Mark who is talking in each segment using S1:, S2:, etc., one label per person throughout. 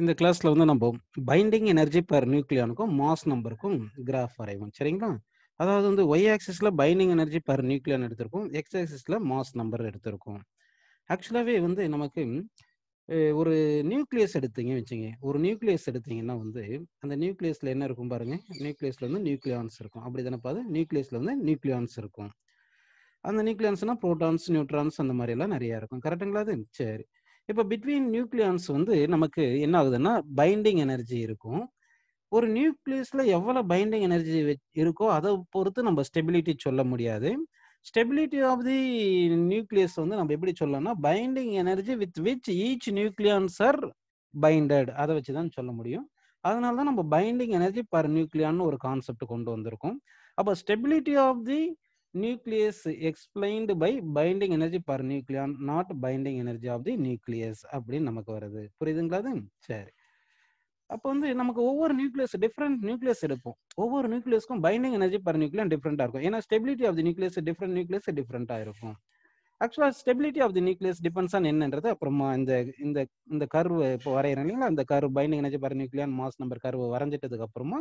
S1: இந்த கிளாஸ்ல வந்து நம்ம பைண்டிங் எனர்ஜி பெர் நியூக்ளியானுக்கும் மாஸ் நம்பருக்கும் கிராஃப் வரைவோம் சரிங்களா அதாவது வந்து ஒய் ஆக்சிஸ்ல பைண்டிங் எனர்ஜி பெர் நியூக்ளியான் எடுத்திருக்கோம் எக்ஸ் ஆக்சிஸ்ல மாஸ் நம்பர் எடுத்திருக்கோம் ஆக்சுவலாகவே வந்து நமக்கு அஹ், ஒரு நியூக்ளியஸ் எடுத்தீங்க வச்சுங்க ஒரு நியூக்ளியஸ் எடுத்தீங்கன்னா வந்து அந்த நியூக்ளியஸ்ல என்ன இருக்கும் பாருங்க நியூக்ளியஸ்ல வந்து நியூக்ளியான்ஸ் இருக்கும் அப்படி தானே பாது நியூக்ளியஸ்ல வந்து நியூக்ளியான்ஸ் இருக்கும் அந்த நியூக்ளியான்ஸ்னா புரோட்டான்ஸ் நியூட்ரான்ஸ் அந்த மாதிரி எல்லாம் நிறைய இருக்கும் கரெக்டுங்களா அது சரி இப்போ பிட்வீன் நியூக்ளியான்ஸ் வந்து நமக்கு என்ன ஆகுதுன்னா பைண்டிங் எனர்ஜி இருக்கும் ஒரு நியூக்ளியஸ்ல எவ்வளவு பைண்டிங் எனர்ஜி இருக்கோ அதை பொறுத்து நம்ம ஸ்டெபிலிட்டி சொல்ல முடியாது ஸ்டெபிலிட்டி ஆஃப் தி நியூக்ளியஸ் வந்து நம்ம எப்படி சொல்லலாம்னா binding energy with which each nucleons are binded அதை வச்சு தான் சொல்ல முடியும் அதனால தான் நம்ம பைண்டிங் எனர்ஜி பர் நியூக்ளியான்னு ஒரு கான்செப்ட் கொண்டு வந்திருக்கோம் அப்போ stability of the nucleus explained by binding energy per nucleon not binding energy of the nucleus அப்படின்னு நமக்கு வருது புரியுதுங்களா அது சரி அப்போ வந்து நமக்கு ஒவ்வொரு நியூக்ளியஸ் டிஃப்ரெண்ட் நியூக்ளியஸ் எடுப்போம் ஒவ்வொரு நியூக்ளியஸ்க்கும் பைண்டிங் எனர்ஜி பர் நியூக்ளியன் டிஃப்ரெண்டாக இருக்கும் ஏன்னா stability of the nucleus different nucleus டிஃப்ரெண்டாக இருக்கும் ஆக்சுவலாக stability of the nucleus depends on என்னன்றது அப்புறமா இந்த இந்த இந்த கர்வ் இப்போ வரைகிறேன் இல்லைங்களா அந்த curve binding energy per nucleon mass number curve வரைஞ்சிட்டதுக்கு அப்புறமா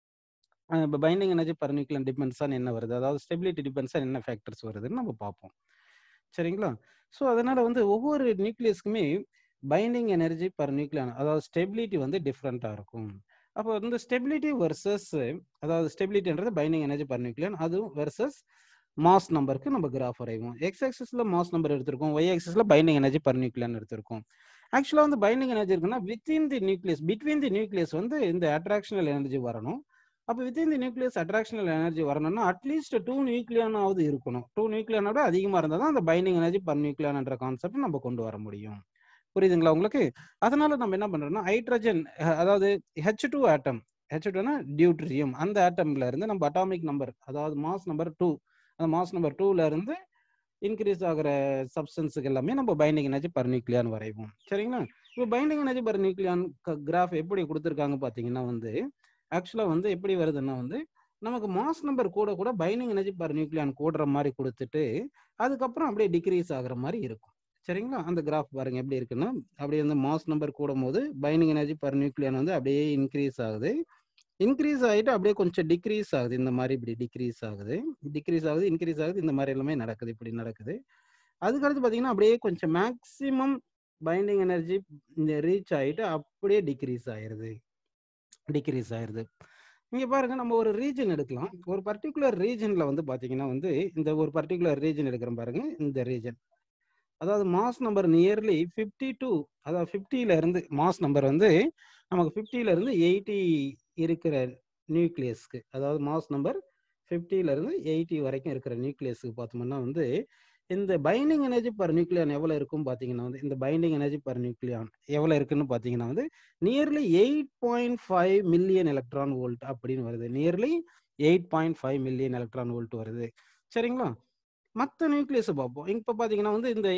S1: இப்போ binding energy per nucleon depends on என்ன வருது அதாவது ஸ்டெபிலிட்டி டிபெண்ட்ஸ் ஆன் என்ன ஃபேக்டர்ஸ் வருதுன்னு நம்ம பார்ப்போம் சரிங்களா ஸோ அதனால வந்து ஒவ்வொரு நியூக்ளியஸ்க்குமே பைண்டிங் எனர்ஜி பர் நியூக்ளியான் அதாவது ஸ்டெபிலிட்டி வந்து டிஃப்ரெண்ட்டாக இருக்கும் அப்போ வந்து ஸ்டெபிலிட்டி வர்சஸ் அதாவது ஸ்டெபிலிட்டின்றது பைண்டிங் எனர்ஜி பர் நியூக்ளியன் அதுவும் வெர்சஸ் மாஸ் நம்பருக்கு நம்ம கிராஃப் வரைவோம் எக்ஸ் ஆக்சிஸ்ல மாஸ் நம்பர் எடுத்திருக்கோம் ஒய் ஆக்சிஸ்ல பைண்டிங் எனர்ஜி பர் நியூக்ளியன் எடுத்திருக்கோம் ஆக்சுவலாக வந்து பைண்டிங் எனர்ஜி இருக்குன்னா within the nucleus between the nucleus வந்து இந்த அட்ராக்ஷனல் எனர்ஜி வரணும் அப்போ within the nucleus attractional energy வரணும்னா அட்லீஸ்ட் டூ நியூக்ளியானாவது இருக்கணும் டூ நியூக்ளியானோட அதிகமாக இருந்தால் தான் அந்த பைண்டிங் எனர்ஜி பர் நியூக்ளியான்ன்ற கான்செப்ட் நம்ம கொண்டு வர முடியும் புரியுதுங்களா உங்களுக்கு அதனால நம்ம என்ன பண்றோம்னா ஹைட்ரஜன் அதாவது ஹெச் டூ ஆட்டம் ஹெச் டூனா டியூட்ரியம் அந்த ஆட்டம்ல இருந்து நம்ம அட்டாமிக் நம்பர் அதாவது மாஸ் நம்பர் டூ அந்த மாஸ் நம்பர் டூல இருந்து இன்க்ரீஸ் ஆகிற சப்ஸ்டன்ஸுக்கு எல்லாமே நம்ம பைண்டிங் எனர்ஜி பர் நியூக்ளியான் வரைவோம் சரிங்களா இப்போ binding energy per nucleon graph எப்படி கொடுத்துருக்காங்க பார்த்தீங்கன்னா வந்து ஆக்சுவலாக வந்து எப்படி வருதுன்னா வந்து நமக்கு மாஸ் நம்பர் கூட கூட பைண்டிங் எனர்ஜி பர் நியூக்ளியான் கூடுற மாதிரி கொடுத்துட்டு அதுக்கப்புறம் அப்படியே டிக்ரீஸ் ஆகுற மாதிரி இருக்கும் சரிங்களா அந்த கிராஃப் பாருங்க எப்படி இருக்குன்னா அப்படியே வந்து மாஸ் நம்பர் கூடும் போது பைண்டிங் எனர்ஜி பர் நியூக்ளியான் வந்து அப்படியே இன்க்ரீஸ் ஆகுது இன்க்ரீஸ் ஆகிட்டு அப்படியே கொஞ்சம் டிக்ரீஸ் ஆகுது இந்த மாதிரி இப்படி டிக்ரீஸ் ஆகுது டிக்ரீஸ் ஆகுது இன்க்ரீஸ் ஆகுது இந்த மாதிரி எல்லாமே நடக்குது இப்படி நடக்குது அதுக்கடுத்து பார்த்தீங்கன்னா அப்படியே கொஞ்சம் மேக்ஸிமம் பைண்டிங் எனர்ஜி இந்த ரீச் ஆகிட்டு அப்படியே டிக்ரீஸ் ஆயிருது டிக்ரீஸ் ஆயிருது இங்க பாருங்க நம்ம ஒரு ரீஜன் எடுக்கலாம் ஒரு பர்டிகுலர் ரீஜன்ல வந்து பாத்தீங்கன்னா வந்து இந்த ஒரு பர்டிகுலர் ரீஜன் எடுக்கிறோம் பாருங்க இந்த ரீஜன் அதாவது mass number nearly fifty two அதாவது ஃபிஃப்டியில இருந்து மாஸ் நம்பர் வந்து நமக்கு ஃபிஃப்டியில இருந்து எயிட்டி இருக்கிற நியூக்ளியஸ்க்கு அதாவது மாஸ் நம்பர் ஃபிஃப்டியில இருந்து எயிட்டி வரைக்கும் இருக்கிற நியூக்ளியஸ்க்கு பார்த்தோம்னா வந்து இந்த பைண்டிங் எனர்ஜி பர் நியூக்ளியான் எவ்வளோ இருக்கும் பார்த்தீங்கன்னா வந்து இந்த பைண்டிங் எனர்ஜி பர் நியூக்ளியான் எவ்வளோ இருக்குன்னு பார்த்தீங்கன்னா வந்து nearly eight point five million electron volt அப்படின்னு வருது nearly eight point five million electron volt வருது சரிங்களா மற்ற நியூக்ளியஸ் பார்ப்போம் இப்போ பார்த்தீங்கன்னா வந்து இந்த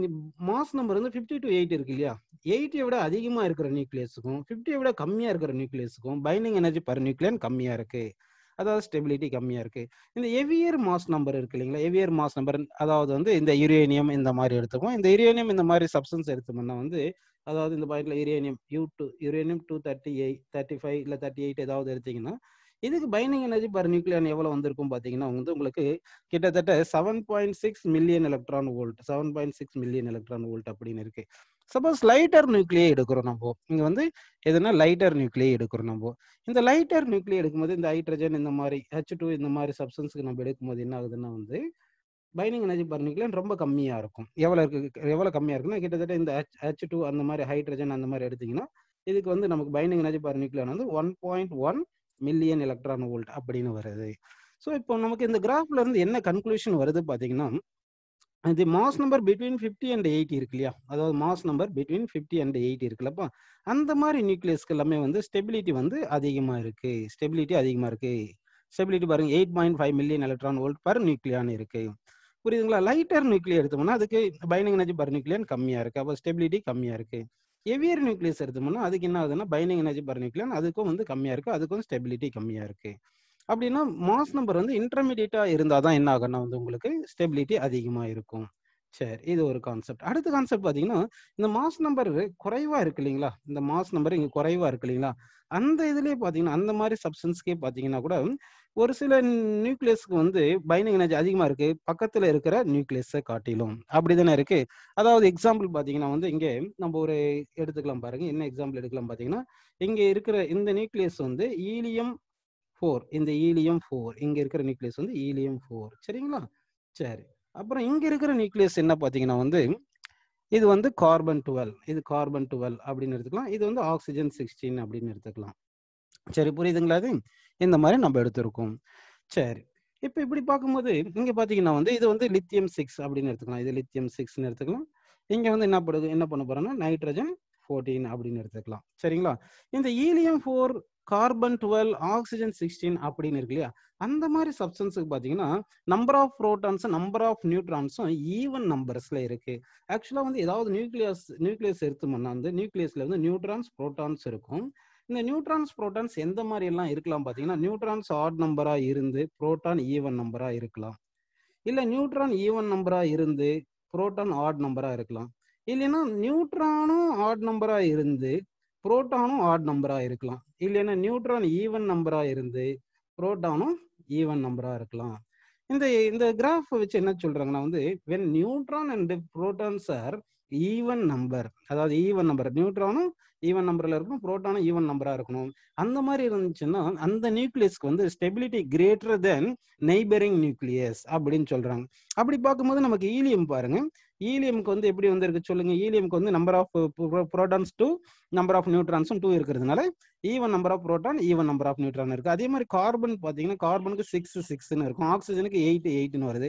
S1: மாஸ் நம்பர் வந்து ஃபிஃப்டி டு எயிட் இருக்கு இல்லையா எயிட்டியை விட அதிகமாக இருக்கிற நியூக்ளியஸுக்கும் ஃபிஃப்டியை விட கம்மியாக இருக்கிற நியூக்ளியஸுக்கும் பைண்டிங் எனர்ஜி பர் நியூக்ளியன் கம்மியாக இருக்கு அதாவது ஸ்டெபிலிட்டி கம்மியாக இருக்கு இந்த எவியர் மாஸ் நம்பர் இருக்கு இல்லைங்களா எவியர் மாஸ் நம்பர் அதாவது வந்து இந்த யுரேனியம் இந்த மாதிரி எடுத்துக்கும் இந்த யுரேனியம் இந்த மாதிரி சப்ஸ்டன்ஸ் எடுத்தோம்னா வந்து அதாவது இந்த பாயிண்ட்ல uranium U two uranium two thirty eight thirty five இல்லை தேர்ட்டி எயிட் ஏதாவது எடுத்தீங்கன்னா இதுக்கு பைண்டிங் எனர்ஜி பர் நியூக்ளியன் எவ்வளோ வந்திருக்கும் பார்த்தீங்கன்னா வந்து உங்களுக்கு கிட்டத்தட்ட seven point six million electron volt seven point six million electron volt அப்படின்னு இருக்கு சப்போஸ் லைட்டர் நியூக்ளியே எடுக்கிறோம் நம்ம இங்க வந்து எதுனா லைட்டர் நியூக்ளியே எடுக்கிறோம் நம்ம இந்த லைட்டர் நியூக்ளியே எடுக்கும்போது இந்த ஹைட்ரஜன் இந்த மாதிரி ஹெச் டூ இந்த மாதிரி சப்ஸ்டன்ஸுக்கு நம்ம எடுக்கும்போது என்ன ஆகுதுன்னா வந்து பைண்டிங் எனர்ஜி பர் நியூக்ளியன் ரொம்ப கம்மியா இருக்கும் எவ்வளவு இருக்கு எவ்வளவு கம்மியா இருக்குன்னா கிட்டத்தட்ட இந்த ஹெச் ஹெச் டூ அந்த மாதிரி ஹைட்ரஜன் அந்த மாதிரி எடுத்தீங்கன்னா இதுக்கு வந்து நமக்கு பைண்டிங் எனர்ஜி பர் நியூக்ளியன் வந்து one point one million electron volt அப்படின்னு வருது ஸோ இப்போ நமக்கு இந்த கிராஃப்ல இருந்து என்ன கன்க்ளூஷன் வருது பார்த்தீங்கன்னா இது mass number between fifty and eighty இருக்கு இல்லையா அதாவது mass number between fifty and eighty இருக்குல்லப்பா அந்த மாதிரி நியூக்ளியஸ்க்கு எல்லாமே வந்து ஸ்டெபிலிட்டி வந்து அதிகமாக இருக்கு ஸ்டெபிலிட்டி அதிகமாக இருக்கு ஸ்டெபிலிட்டி பாருங்க eight point five million electron volt per nucleon இருக்கு புரியுதுங்களா லைட்டர் நியூக்ளியர் எடுத்தோம்னா அதுக்கு பைண்டிங் எனர்ஜி பர் நியூக்ளியன் கம்மியாக இருக்கு அப்போ ஸ்டெபிலிட்டி கம்மியாக இருக்கு எவியர் நியூக்ளியஸ் எடுத்தோம்னா அதுக்கு என்ன ஆகுதுன்னா பைண்டிங் எனர்ஜி பர் நியூக்ளியன் அதுக்கும் வந்து கம்மியாக இருக்கு அதுக்கும் ஸ்டெபிலிட்டி கம்மியாக இருக்கு அப்படின்னா மாஸ் நம்பர் வந்து இன்டர்மீடியட்டா இருந்தால் தான் என்ன ஆகும்னா வந்து உங்களுக்கு ஸ்டெபிலிட்டி அதிகமாக இருக்கும் சரி இது ஒரு கான்செப்ட் அடுத்த கான்செப்ட் பார்த்தீங்கன்னா இந்த மாஸ் நம்பர் குறைவா இருக்கு இல்லைங்களா இந்த மாஸ் நம்பர் இங்க குறைவா இருக்கு இல்லைங்களா அந்த இதுலயே பார்த்தீங்கன்னா அந்த மாதிரி சப்ஸ்டன்ஸ்க்கே பார்த்தீங்கன்னா கூட ஒரு சில நியூக்ளியஸ்க்கு வந்து பைண்டிங் எனர்ஜி அதிகமா இருக்கு பக்கத்துல இருக்கிற நியூக்ளியஸை காட்டிலும் அப்படிதானே இருக்கு அதாவது எக்ஸாம்பிள் பார்த்தீங்கன்னா வந்து இங்கே நம்ம ஒரு எடுத்துக்கலாம் பாருங்க என்ன எக்ஸாம்பிள் எடுக்கலாம் பார்த்தீங்கன்னா இங்க இருக்கிற இந்த நியூக்ளியஸ் வந்து ஈலியம் ஃபோர் இந்த ஈலியம் ஃபோர் இங்க இருக்கிற நியூக்ளியஸ் வந்து ஈலியம் ஃபோர் சரிங்களா சரி அப்புறம் இங்க இருக்கிற நியூக்ளியஸ் என்ன பார்த்தீங்கன்னா வந்து இது வந்து கார்பன் டுவெல் இது கார்பன் டுவெல் அப்படின்னு எடுத்துக்கலாம் இது வந்து ஆக்சிஜன் சிக்ஸ்டீன் அப்படின்னு எடுத்துக்கலாம் சரி புரியுதுங்களா அது இந்த மாதிரி நம்ம எடுத்திருக்கோம் சரி இப்போ இப்படி பார்க்கும்போது இங்க பாத்தீங்கன்னா வந்து இது வந்து லித்தியம் சிக்ஸ் அப்படின்னு எடுத்துக்கலாம் இது லித்தியம் சிக்ஸ்னு எடுத்துக்கலாம் இங்க வந்து என்ன படுது என்ன பண்ண போறோம்னா நைட்ரஜன் ஃபோர்டீன் அப்படின்னு எடுத்துக்கலாம் சரிங்களா இந்த helium four carbon twelve oxygen sixteen அப்படின்னு இருக்கு இல்லையா அந்த மாதிரி சப்ஸ்டன்ஸுக்கு பார்த்தீங்கன்னா நம்பர் ஆஃப் ப்ரோட்டான்ஸும் நம்பர் ஆஃப் நியூட்ரான்ஸும் ஈவன் நம்பர்ஸ்ல இருக்கு ஆக்சுவலாக வந்து ஏதாவது நியூக்ளியஸ் நியூக்ளியஸ் எடுத்தோம்னா வந்து நியூக்ளியஸ்ல வந்து நியூட்ரான்ஸ் ப்ரோட்டான்ஸ் இருக்கும் இந்த நியூட்ரான்ஸ் ப்ரோட்டான்ஸ் எந்த மாதிரி எல்லாம் இருக்கலாம் பார்த்தீங்கன்னா நியூட்ரான்ஸ் ஆட் நம்பரா இருந்து புரோட்டான் ஈவன் நம்பரா இருக்கலாம் இல்ல நியூட்ரான் ஈவன் நம்பரா இருந்து புரோட்டான் ஆட் நம்பரா இருக்கலாம் இல்லைன்னா நியூட்ரானும் ஆட் நம்பரா இருந்து புரோட்டானும் ஆட் நம்பரா இருக்கலாம் இல்லைன்னா நியூட்ரான் ஈவன் நம்பரா இருந்து புரோட்டானும் ஈவன் நம்பரா இருக்கலாம் இந்த இந்த கிராஃப் வச்சு என்ன சொல்றாங்கன்னா வந்து when neutron and protons are even number அதாவது ஈவன் நம்பர் நியூட்ரானும் ஈவன் நம்பர்ல இருக்கும் புரோட்டானும் ஈவன் நம்பரா இருக்கணும் அந்த மாதிரி இருந்துச்சுன்னா அந்த நியூக்ளியஸ்க்கு வந்து stability greater than neighbouring nucleus அப்படின்னு சொல்றாங்க அப்படி பார்க்கும்போது நமக்கு ஈலியம் பாருங்க ஈலியம்க்கு வந்து எப்படி வந்திருக்கு சொல்லுங்க ஈலியம்க்கு வந்து number of protons two number of நியூட்ரான்ஸும் டூ இருக்கிறதுனால even number of proton even number of neutron இருக்கு அதே மாதிரி கார்பன் பார்த்தீங்கன்னா கார்பனுக்கு சிக்ஸ் சிக்ஸ்னு இருக்கும் ஆக்சிஜனுக்கு எயிட் எயிட்னு வருது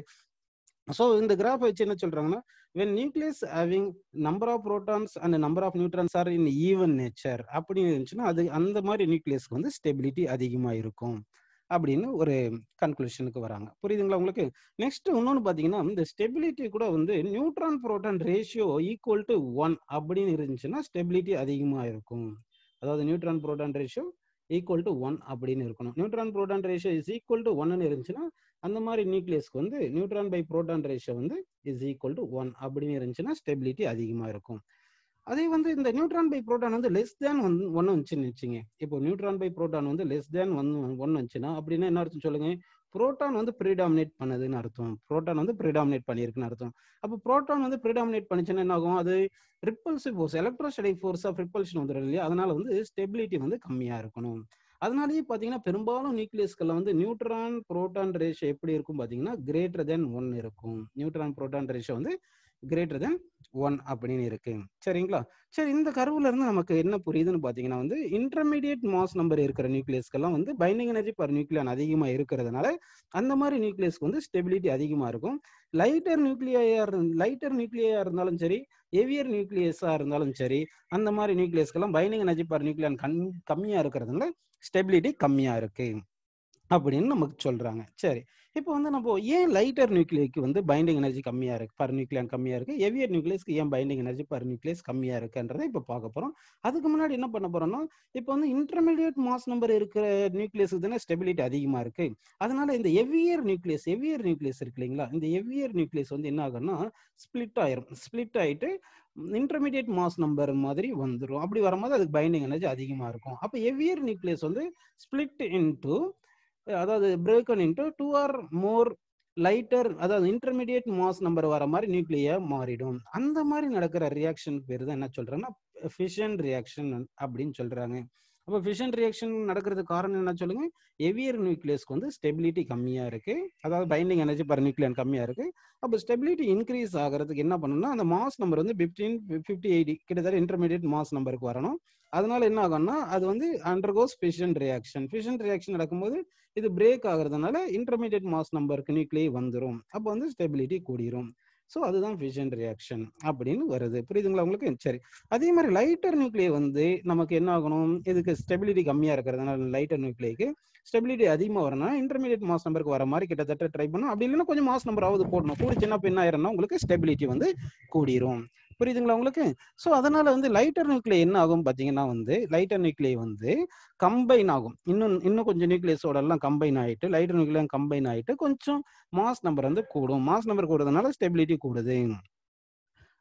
S1: ஸோ இந்த கிராஃப் வச்சு என்ன சொல்றாங்கன்னா when nucleus having number of protons and number of neutrons are in even nature அப்படின்னு இருந்துச்சுன்னா அது அந்த மாதிரி நியூக்ளியஸ்க்கு வந்து ஸ்டெபிலிட்டி அதிகமா இருக்கும் அப்படின்னு ஒரு கன்க்ளூஷனுக்கு வராங்க புரியுதுங்களா உங்களுக்கு நெக்ஸ்ட் இன்னொன்னு பாத்தீங்கன்னா இந்த ஸ்டெபிலிட்டி கூட வந்து neutron proton ratio equal to one அப்படின்னு இருந்துச்சுன்னா ஸ்டெபிலிட்டி அதிகமா இருக்கும் அதாவது neutron proton ratio equal to one அப்படின்னு இருக்கணும் neutron proton ratio is equal to ஒன்னு இருந்துச்சுன்னா அந்த மாதிரி நியூக்ளியஸ்க்கு வந்து நியூட்ரான் பை புரோட்டான் ரேஷியோ வந்து இஸ் ஈக்குவல் டு ஒன் அப்படின்னு இருந்துச்சுன்னா ஸ்டெபிலிட்டி அதிகமாக இருக்கும் அதே வந்து இந்த நியூட்ரான் பை புரோட்டான் வந்து லெஸ் தேன் ஒன் ஒன்று வந்துச்சுன்னு வச்சுங்க இப்போ நியூட்ரான் பை புரோட்டான் வந்து லெஸ் தேன் ஒன் ஒன் வந்துச்சுன்னா அப்படின்னா என்ன அர்த்தம் சொல்லுங்க புரோட்டான் வந்து ப்ரீடாமினேட் பண்ணுதுன்னு அர்த்தம் புரோட்டான் வந்து ப்ரீடாமினேட் பண்ணியிருக்குன்னு அர்த்தம் அப்போ புரோட்டான் வந்து ப்ரீடாமினேட் பண்ணிச்சுன்னா என்ன ஆகும் அது repulsive force electrostatic force of repulsion வந்துடும் இல்லையா அதனால வந்து ஸ்டெபிலிட்டி வந்து கம்மியாக இருக்கணும் அதனாலேயே பார்த்தீங்கன்னா பெரும்பாலும் நியூக்ளியஸ்களில் வந்து நியூட்ரான் புரோட்டான் ரேஷியோ எப்படி இருக்கும் பார்த்தீங்கன்னா கிரேட்டர் தென் ஒன் இருக்கும் நியூட்ரான் புரோட்டான் ரேஷியோ வந்து கிரேட்டர் தென் ஒன் அப்படின்னு இருக்கு சரிங்களா சரி இந்த கருவுல இருந்து நமக்கு என்ன புரியுதுன்னு பாத்தீங்கன்னா வந்து இன்டர்மீடியட் மாஸ் நம்பர் இருக்கிற நியூக்ளியஸ்க்கெல்லாம் வந்து பைண்டிங் எனர்ஜி பர் நியூக்ளியான் அதிகமா இருக்கிறதுனால அந்த மாதிரி நியூக்ளியஸ்க்கு வந்து ஸ்டெபிலிட்டி அதிகமா இருக்கும் லைட்டர் நியூக்ளியா லைட்டர் நியூக்ளியா இருந்தாலும் சரி ஹெவியர் நியூக்ளியஸா இருந்தாலும் சரி அந்த மாதிரி நியூக்ளியஸ்க்கெல்லாம் பைண்டிங் எனர்ஜி பர் நியூக்ளியான் கண் கம்மியா இருக்கிறதுனால ஸ்டெபிலிட்டி கம்மியா இருக்கு அப்படின்னு நமக்கு சொல்றாங்க சரி இப்போ வந்து நம்ம ஏன் லைட்டர் நியூக்ளியக்கு வந்து பைண்டிங் எனர்ஜி கம்மியா இருக்கு பர் நியூக்ளியன் கம்மியா இருக்கு ஹெவியர் நியூக்ளியஸ்க்கு ஏன் பைண்டிங் எனர்ஜி பர் நியூக்ளியஸ் கம்மியா இருக்குன்றதை இப்போ பார்க்க போறோம் அதுக்கு முன்னாடி என்ன பண்ண போறோம்னா இப்போ வந்து இன்டர்மீடியட் மாஸ் நம்பர் இருக்கிற நியூக்ளியஸுக்கு தானே ஸ்டெபிலிட்டி அதிகமா இருக்கு அதனால இந்த ஹெவியர் நியூக்ளியஸ் ஹெவியர் நியூக்ளியஸ் இருக்கு இல்லைங்களா இந்த ஹெவியர் நியூக்ளியஸ் வந்து என்ன ஆகும்னா ஸ்பிளிட் ஆயிரும் ஸ்பிளிட் ஆயிட்டு இன்டர்மீடியட் மாஸ் நம்பர் மாதிரி வந்துடும் அப்படி வரும்போது அதுக்கு பைண்டிங் எனர்ஜி அதிகமா இருக்கும் அப்போ ஹெவியர் நியூக்ளியஸ் வந்து ஸ்பிளிட் இன்டு அதாவது broken into two or more lighter அதாவது இன்டர்மீடியட் மாஸ் நம்பர் வர மாதிரி நியூக்ளியா மாறிடும் அந்த மாதிரி நடக்கிற ரியாக்ஷன் பேர் தான் என்ன சொல்றாங்கன்னா ஃபிஷன் ரியாக்ஷன் அப்படின்னு சொல்றாங்க அப்போ ஃபிஷன் ரியாக்ஷன் நடக்கிறதுக்கு காரணம் என்ன சொல்லுங்க ஹெவியர் நியூக்ளியஸ்க்கு வந்து ஸ்டெபிலிட்டி கம்மியா இருக்கு அதாவது பைண்டிங் எனர்ஜி பர் நியூக்ளியன் கம்மியா இருக்கு அப்போ ஸ்டெபிலிட்டி இன்க்ரீஸ் ஆகிறதுக்கு என்ன பண்ணணும்னா அந்த மாஸ் நம்பர் வந்து பிப்டீன் ஃபிஃப்டி எயிட்டி கிட்டத்தட்ட இன்டர்மீடியட் மாஸ் நம்பருக்கு வரணும் அதனால என்ன ஆகும்னா அது வந்து undergoes fission reaction fission reaction நடக்கும்போது இது பிரேக் ஆகுறதுனால இன்டர்மீடியட் மாஸ் நம்பருக்கு நியூக்ளியை வந்துடும் அப்போ வந்து ஸ்டெபிலிட்டி கூடிரும் ஸோ அதுதான் ஃபிஷன் ரியாக்ஷன் அப்படின்னு வருது புரியுதுங்களா உங்களுக்கு சரி அதே மாதிரி லைட்டர் நியூக்ளியை வந்து நமக்கு என்ன ஆகணும் இதுக்கு ஸ்டெபிலிட்டி கம்மியாக இருக்கிறதுனால லைட்டர் நியூக்ளியைக்கு ஸ்டெபிலிட்டி அதிகமாக வரணும் இன்டர்மீடியட் மாஸ் நம்பருக்கு வர மாதிரி கிட்டத்தட்ட ட்ரை பண்ணும் அப்படி இல்லைன்னா கொஞ்சம் மாஸ் நம்பராவது போடணும் கூடிச்சுன்னா இப்போ என்ன ஆயிரும்னா உங்களுக்கு ஸ்டெபிலிட்டி வந்து கூடிரும் புரியுதுங்களா உங்களுக்கு ஸோ அதனால வந்து லைட்டர் நியூக்ளியை என்ன ஆகும் பார்த்தீங்கன்னா வந்து லைட்டர் நியூக்ளியை வந்து கம்பைன் ஆகும் இன்னும் இன்னும் கொஞ்சம் நியூக்ளியஸோட எல்லாம் கம்பைன் ஆகிட்டு லைட்டர் நியூக்ளியம் கம்பைன் ஆகிட்டு கொஞ்சம் மாஸ் நம்பர் வந்து கூடும் மாஸ் நம்பர் கூடுறதுனால ஸ்டெபிலிட்டி கூடுது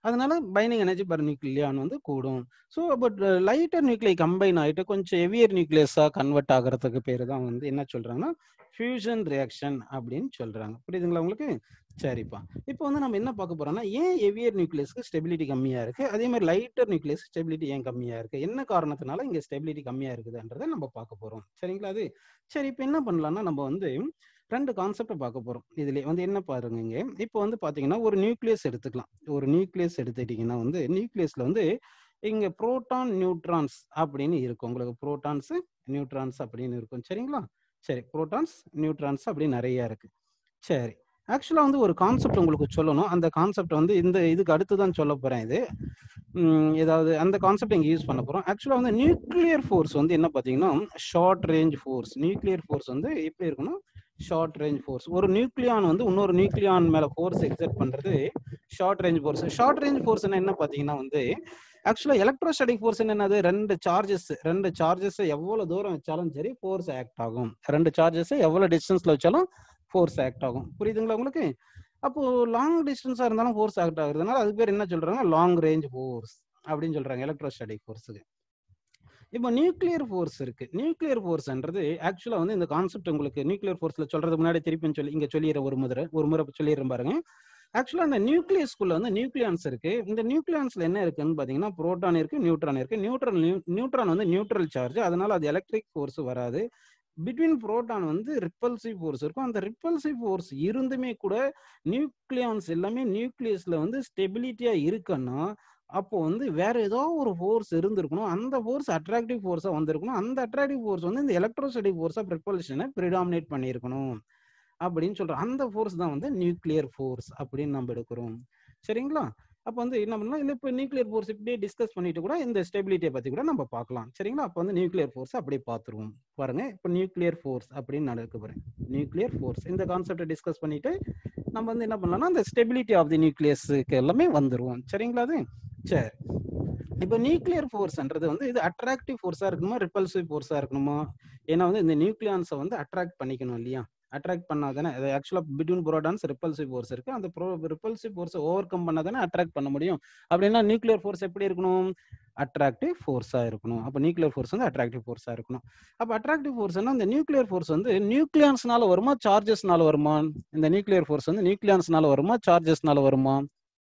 S1: அதனால பைண்டிங் எனர்ஜி பர் நியூக்ளியான் வந்து கூடும் so but lighter nuclei combine ஆகிட்டு கொஞ்சம் ஹெவியர் நியூக்ளியஸாக கன்வெர்ட் ஆகிறதுக்கு பேர் தான் வந்து என்ன சொல்கிறாங்கன்னா ஃபியூஷன் ரியாக்ஷன் அப்படின்னு சொல்கிறாங்க புரியுதுங்களா உங்களுக்கு சரிப்பா இப்போ வந்து நம்ம என்ன பார்க்க போறோம்னா ஏன் ஹெவியர் நியூக்ளியஸ்க்கு ஸ்டெபிலிட்டி கம்மியாக இருக்குது அதே மாதிரி லைட்டர் நியூக்ளியஸ் ஸ்டெபிலிட்டி ஏன் கம்மியாக இருக்குது என்ன காரணத்தினால இங்கே ஸ்டெபிலிட்டி கம்மியாக இருக்குதுன்றதை நம்ம பார்க்க போகிறோம் சரிங்களா அது சரி இப்போ என்ன பண்ணலாம்னா நம்ம வந்து ரெண்டு கான்செப்டை பார்க்க போகிறோம் இதில் வந்து என்ன பாருங்க இங்க இப்போ வந்து பார்த்தீங்கன்னா ஒரு நியூக்ளியஸ் எடுத்துக்கலாம் ஒரு நியூக்ளியஸ் எடுத்துக்கிட்டிங்கன்னா வந்து நியூக்ளியஸில் வந்து இங்கே புரோட்டான் நியூட்ரான்ஸ் அப்படின்னு இருக்கும் உங்களுக்கு புரோட்டான்ஸ் நியூட்ரான்ஸ் அப்படின்னு இருக்கும் சரிங்களா சரி புரோட்டான்ஸ் நியூட்ரான்ஸ் அப்படி நிறைய இருக்கு சரி ஆக்சுவலாக வந்து ஒரு கான்செப்ட் உங்களுக்கு சொல்லணும் அந்த கான்செப்ட் வந்து இந்த இதுக்கு அடுத்து தான் சொல்ல போகிறேன் இது உம், ஏதாவது அந்த கான்செப்ட் இங்கே யூஸ் பண்ண போகிறோம் ஆக்சுவலாக வந்து நியூக்ளியர் ஃபோர்ஸ் வந்து என்ன பார்த்தீங்கன்னா short range force nuclear force வந்து எப்படி இருக்கணும் ஷார்ட் ரேஞ்ச் ஃபோர்ஸ் ஒரு நியூக்ளியான் வந்து இன்னொரு நியூக்ளியான் மேலே ஃபோர்ஸ் எக்ஸர்ட் பண்ணுறது short range force short range force என்ன பார்த்தீங்கன்னா வந்து ஆக்சுவலாக எலக்ட்ரோஸ்டாட்டிக் ஃபோர்ஸ் என்னது ரெண்டு சார்ஜஸ் ரெண்டு சார்ஜஸ் எவ்வளோ தூரம் வச்சாலும் சரி ஃபோர்ஸ் ஆக்ட் ஆகும் ரெண்டு சார்ஜஸ் எவ்வளோ டிஸ்டன்ஸில் வச்சாலும் ஃபோர்ஸ் ஆக்ட் ஆகும் புரியுதுங்களா உங்களுக்கு அப்போ லாங் டிஸ்டன்ஸாக இருந்தாலும் ஃபோர்ஸ் ஆக்ட் ஆகுறதுனால அதுக்கு பேர் என்ன சொல்றாங்க லாங் ரேஞ்ச் ஃபோர்ஸ் அப்படின்னு சொல்றாங்க எலக்ட்ரோஸ்டாட்டிக் ஃபோர்ஸுக்கு இப்போ நியூக்ளியர் ஃபோர்ஸ் இருக்கு நியூக்ளியர் ஃபோர்ஸ்ன்றது ஆக்சுவலா வந்து இந்த கான்செப்ட் உங்களுக்கு நியூக்ளியர் ஃபோர்ஸ்ல சொல்றதுக்கு முன்னாடி திருப்பி சொல்லி இங்க சொல்லிடுற ஒரு முறை ஒரு முறை சொல்லிடுறேன் பாருங்க ஆக்சுவலா அந்த நியூக்ளியஸ்குள்ள வந்து நியூக்ளியான்ஸ் இருக்கு இந்த நியூக்ளியான்ஸ்ல என்ன இருக்குன்னு பாத்தீங்கன்னா புரோட்டான் இருக்கு நியூட்ரான் இருக்கு நியூட்ரல் நியூட்ரான் வந்து நியூட்ரல் சார்ஜ் அதனால அது எலக்ட்ரிக் ஃபோர்ஸ் வராது பிட்வீன் புரோட்டான் வந்து ரிப்பல்சிவ் ஃபோர்ஸ் இருக்கும் அந்த ரிப்பல்சிவ் ஃபோர்ஸ் இருந்துமே கூட நியூக்ளியான்ஸ் எல்லாமே நியூக்ளியஸ்ல வந்து ஸ்டெபிலிட்டியா இருக்குன்னா அப்போ வந்து வேற ஏதோ ஒரு ஃபோர்ஸ் இருந்திருக்கணும் அந்த ஃபோர்ஸ் அட்ராக்டிவ் ஃபோர்ஸா வந்திருக்கணும் அந்த அட்ராக்டிவ் ஃபோர்ஸ் வந்து இந்த எலக்ட்ரோஸ்டாட்டிக் ஃபோர்ஸ் ஆஃப் ரிப்பல்ஷனை ப்ரிடாமினேட் பண்ணியிருக்கணும் அப்படின்னு சொல்றோம் அந்த ஃபோர்ஸ் தான் வந்து நியூக்ளியர் ஃபோர்ஸ் அப்படின்னு நம்ம எடுக்கிறோம் சரிங்களா அப்போ வந்து என்ன பண்ணலாம் இல்லை இப்போ நியூக்ளியர் ஃபோர்ஸ் இப்படியே டிஸ்கஸ் பண்ணிட்டு கூட இந்த ஸ்டெபிலிட்டியை பத்தி கூட நம்ம பார்க்கலாம் சரிங்களா அப்போ வந்து நியூக்ளியர் ஃபோர்ஸ் அப்படியே பார்த்துருவோம் பாருங்க இப்போ நியூக்ளியர் ஃபோர்ஸ் அப்படின்னு நடக்க போறேன் நியூக்ளியர் ஃபோர்ஸ் இந்த கான்செப்டை டிஸ்கஸ் பண்ணிட்டு நம்ம வந்து என்ன பண்ணலாம்னா அந்த ஸ்டெபிலிட்டி ஆஃப் தி நியூக்ளியஸ்க்கு எல்லாமே வந்துருவோம் சரிங்களா அது சரி இப்போ நியூக்ளியர் ஃபோர்ஸ்ன்றது வந்து இது அட்ராக்டிவ் ஃபோர்ஸா இருக்கணுமா ரிப்பல்சிவ் ஃபோர்ஸா இருக்கணுமா ஏன்னா வந்து இந்த நியூக்ளியான்ஸை வந்து அட்ராக்ட் பண்ணிக்கணும் இல்லையா அட்ராக்ட் பண்ணாதானே அது ஆக்சுவலாக பிட்வீன் புரோட்டான்ஸ் ரிப்பல்சிவ் ஃபோர்ஸ் இருக்கு அந்த ப்ரோ ரிப்பல்சிவ் ஃபோர்ஸை ஓவர் கம் பண்ணாதானே அட்ராக்ட் பண்ண முடியும் அப்படின்னா நியூக்ளியர் ஃபோர்ஸ் எப்படி இருக்கணும் அட்ராக்டிவ் ஃபோர்ஸா இருக்கணும் அப்போ நியூக்ளியர் ஃபோர்ஸ் வந்து அட்ராக்டிவ் ஃபோர்ஸா இருக்கணும் அப்போ அட்ராக்டிவ் ஃபோர்ஸ்னா இந்த நியூக்ளியர் ஃபோர்ஸ் வந்து நியூக்ளியான்ஸ்னால வருமா சார்ஜஸ்னால வருமா இந்த நியூக்ளியர் ஃபோர்ஸ் வந்து நியூக்ளியான்ஸ்னால வருமா சார்ஜஸ்னால வருமா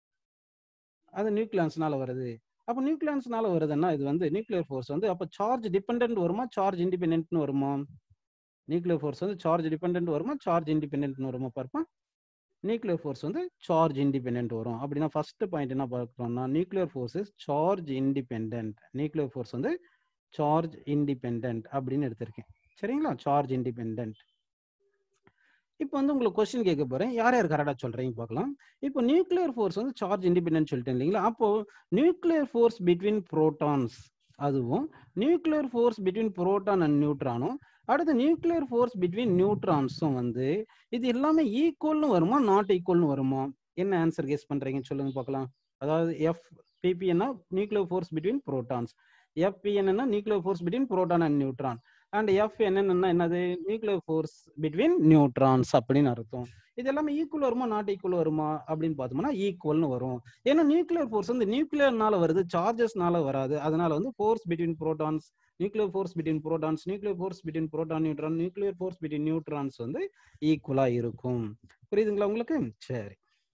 S1: அது நியூக்ளியான்ஸ்னால வருது அப்போ நியூக்ளியான்ஸ்னால வருதுன்னா இது வந்து நியூக்ளியர் ஃபோர்ஸ் வந்து அப்போ சார்ஜ் டிபெண்ட் வருமா சார்ஜ் இண்டிபெண்ட்னு வருமா நியூக்ளியர் ஃபோர்ஸ் வந்து சார்ஜ் டிபெண்ட் வருமா சார்ஜ் இண்டிபெண்ட்னு வருமா பார்ப்போம் நியூக்ளியர் ஃபோர்ஸ் வந்து சார்ஜ் இண்டிபெண்ட் வரும் அப்படின்னா ஃபர்ஸ்ட் பாயிண்ட் என்ன பார்க்குறோம்னா nuclear force is charge independent nuclear force வந்து சார்ஜ் இண்டிபெண்ட் அப்படின்னு எடுத்திருக்கேன் சரிங்களா சார்ஜ் இண்டிபெண்ட் இப்போ வந்து உங்களுக்கு கொஸ்டின் கேட்க போறேன் யார் யார் கரெக்டாக சொல்றீங்க பார்க்கலாம் இப்போ நியூக்ளியர் ஃபோர்ஸ் வந்து சார்ஜ் இண்டிபெண்ட் சொல்லிட்டேன் இல்லைங்களா அப்போ நியூக்ளியர் ஃபோர்ஸ் பிட்வீன் புரோட்டான்ஸ் அதுவும் nuclear force between proton and நியூட்ரானும் அடுத்து நியூக்ளியர் ஃபோர்ஸ் பிட்வீன் நியூட்ரான்ஸும் வந்து இது எல்லாமே ஈக்குவல்னு வருமா நாட் ஈக்குவல்னு வருமா என்ன ஆன்சர் கெஸ் பண்றீங்கன்னு சொல்லுங்க பார்க்கலாம் அதாவது எஃப் பிபிஎன்னா நியூக்ளியர் ஃபோர்ஸ் பிட்வீன் புரோட்டான்ஸ் எஃப்பிஎன்னா nuclear force between proton and neutron and F என்னன்னா என்னது நியூக்ளியர் ஃபோர்ஸ் பிட்வீன் நியூட்ரான்ஸ் அப்படின்னு அர்த்தம் இது எல்லாமே ஈக்குவல் வருமா நாட் ஈக்குவல் வருமா அப்படின்னு பார்த்தோம்னா ஈக்குவல்னு வரும் ஏன்னா நியூக்ளியர் ஃபோர்ஸ் வந்து நியூக்ளியர்னால வருது சார்ஜஸ்னால வராது அதனால வந்து force between protons nuclear force between protons nuclear force between proton neutron nuclear force between neutrons வந்து ஈக்குவலா இருக்கும் புரியுதுங்களா உங்களுக்கு சரி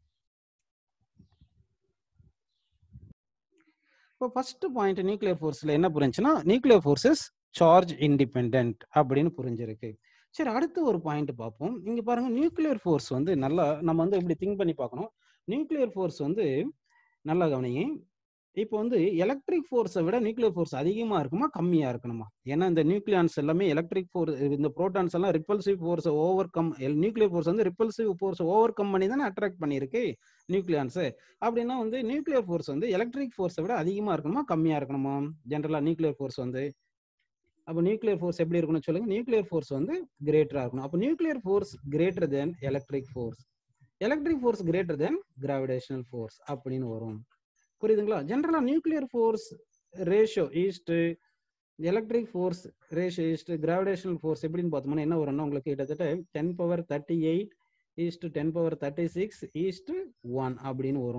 S1: இப்போ ஃபர்ஸ்ட் பாயிண்ட் நியூக்ளியர் ஃபோர்ஸ்ல என்ன புரிஞ்சுன்னா நியூக்ளியர் ஃபோர்ஸஸ் சார்ஜ் இண்டிபெண்ட் அப்படின்னு புரிஞ்சிருக்கு சரி அடுத்து ஒரு பாயிண்ட் பார்ப்போம் இங்க பாருங்க நியூக்ளியர் ஃபோர்ஸ் வந்து நல்லா நம்ம வந்து இப்படி திங்க் பண்ணி பார்க்கணும் நியூக்ளியர் ஃபோர்ஸ் வந்து நல்லா கவனிங்க இப்போ வந்து எலக்ட்ரிக் ஃபோர்ஸை விட நியூக்ளியர் ஃபோர்ஸ் அதிகமா இருக்குமா கம்மியா இருக்கணுமா ஏன்னா இந்த நியூக்ளியான்ஸ் எல்லாமே எலக்ட்ரிக் ஃபோர்ஸ் இந்த புரோட்டான்ஸ் எல்லாம் repulsive force overcome nuclear force வந்து ரிப்பல்சிவ் ஃபோர்ஸ் ஓவர் கம் பண்ணி தானே அட்ராக்ட் பண்ணியிருக்கு நியூக்ளியான்ஸ் அப்படின்னா வந்து நியூக்ளியர் ஃபோர்ஸ் வந்து எலக்ட்ரிக் ஃபோர்ஸை விட அதிகமா இருக்கணுமா கம்மியா இருக்கணுமா ஜென்ரலா நியூக்ளியர் ஃபோர்ஸ் வந்து அப்போ நியூக்ளியர் ஃபோர்ஸ் எப்படி இருக்கணும்னு சொல்லுங்க நியூக்ளியர் ஃபோர்ஸ் வந்து கிரேட்டரா இருக்கணும் அப்போ nuclear force greater than electric force electric force greater than gravitational force அப்படின்னு வரும் புரியுதுங்களா generally nuclear force ratio is to electric force ratio is to gravitational force எப்படின்னு பார்த்தோம்னா என்ன வரும்னா உங்களுக்கு கிட்டத்தட்ட ten power thirty eight is to ten power thirty six is to one அப்படின்னு வரும்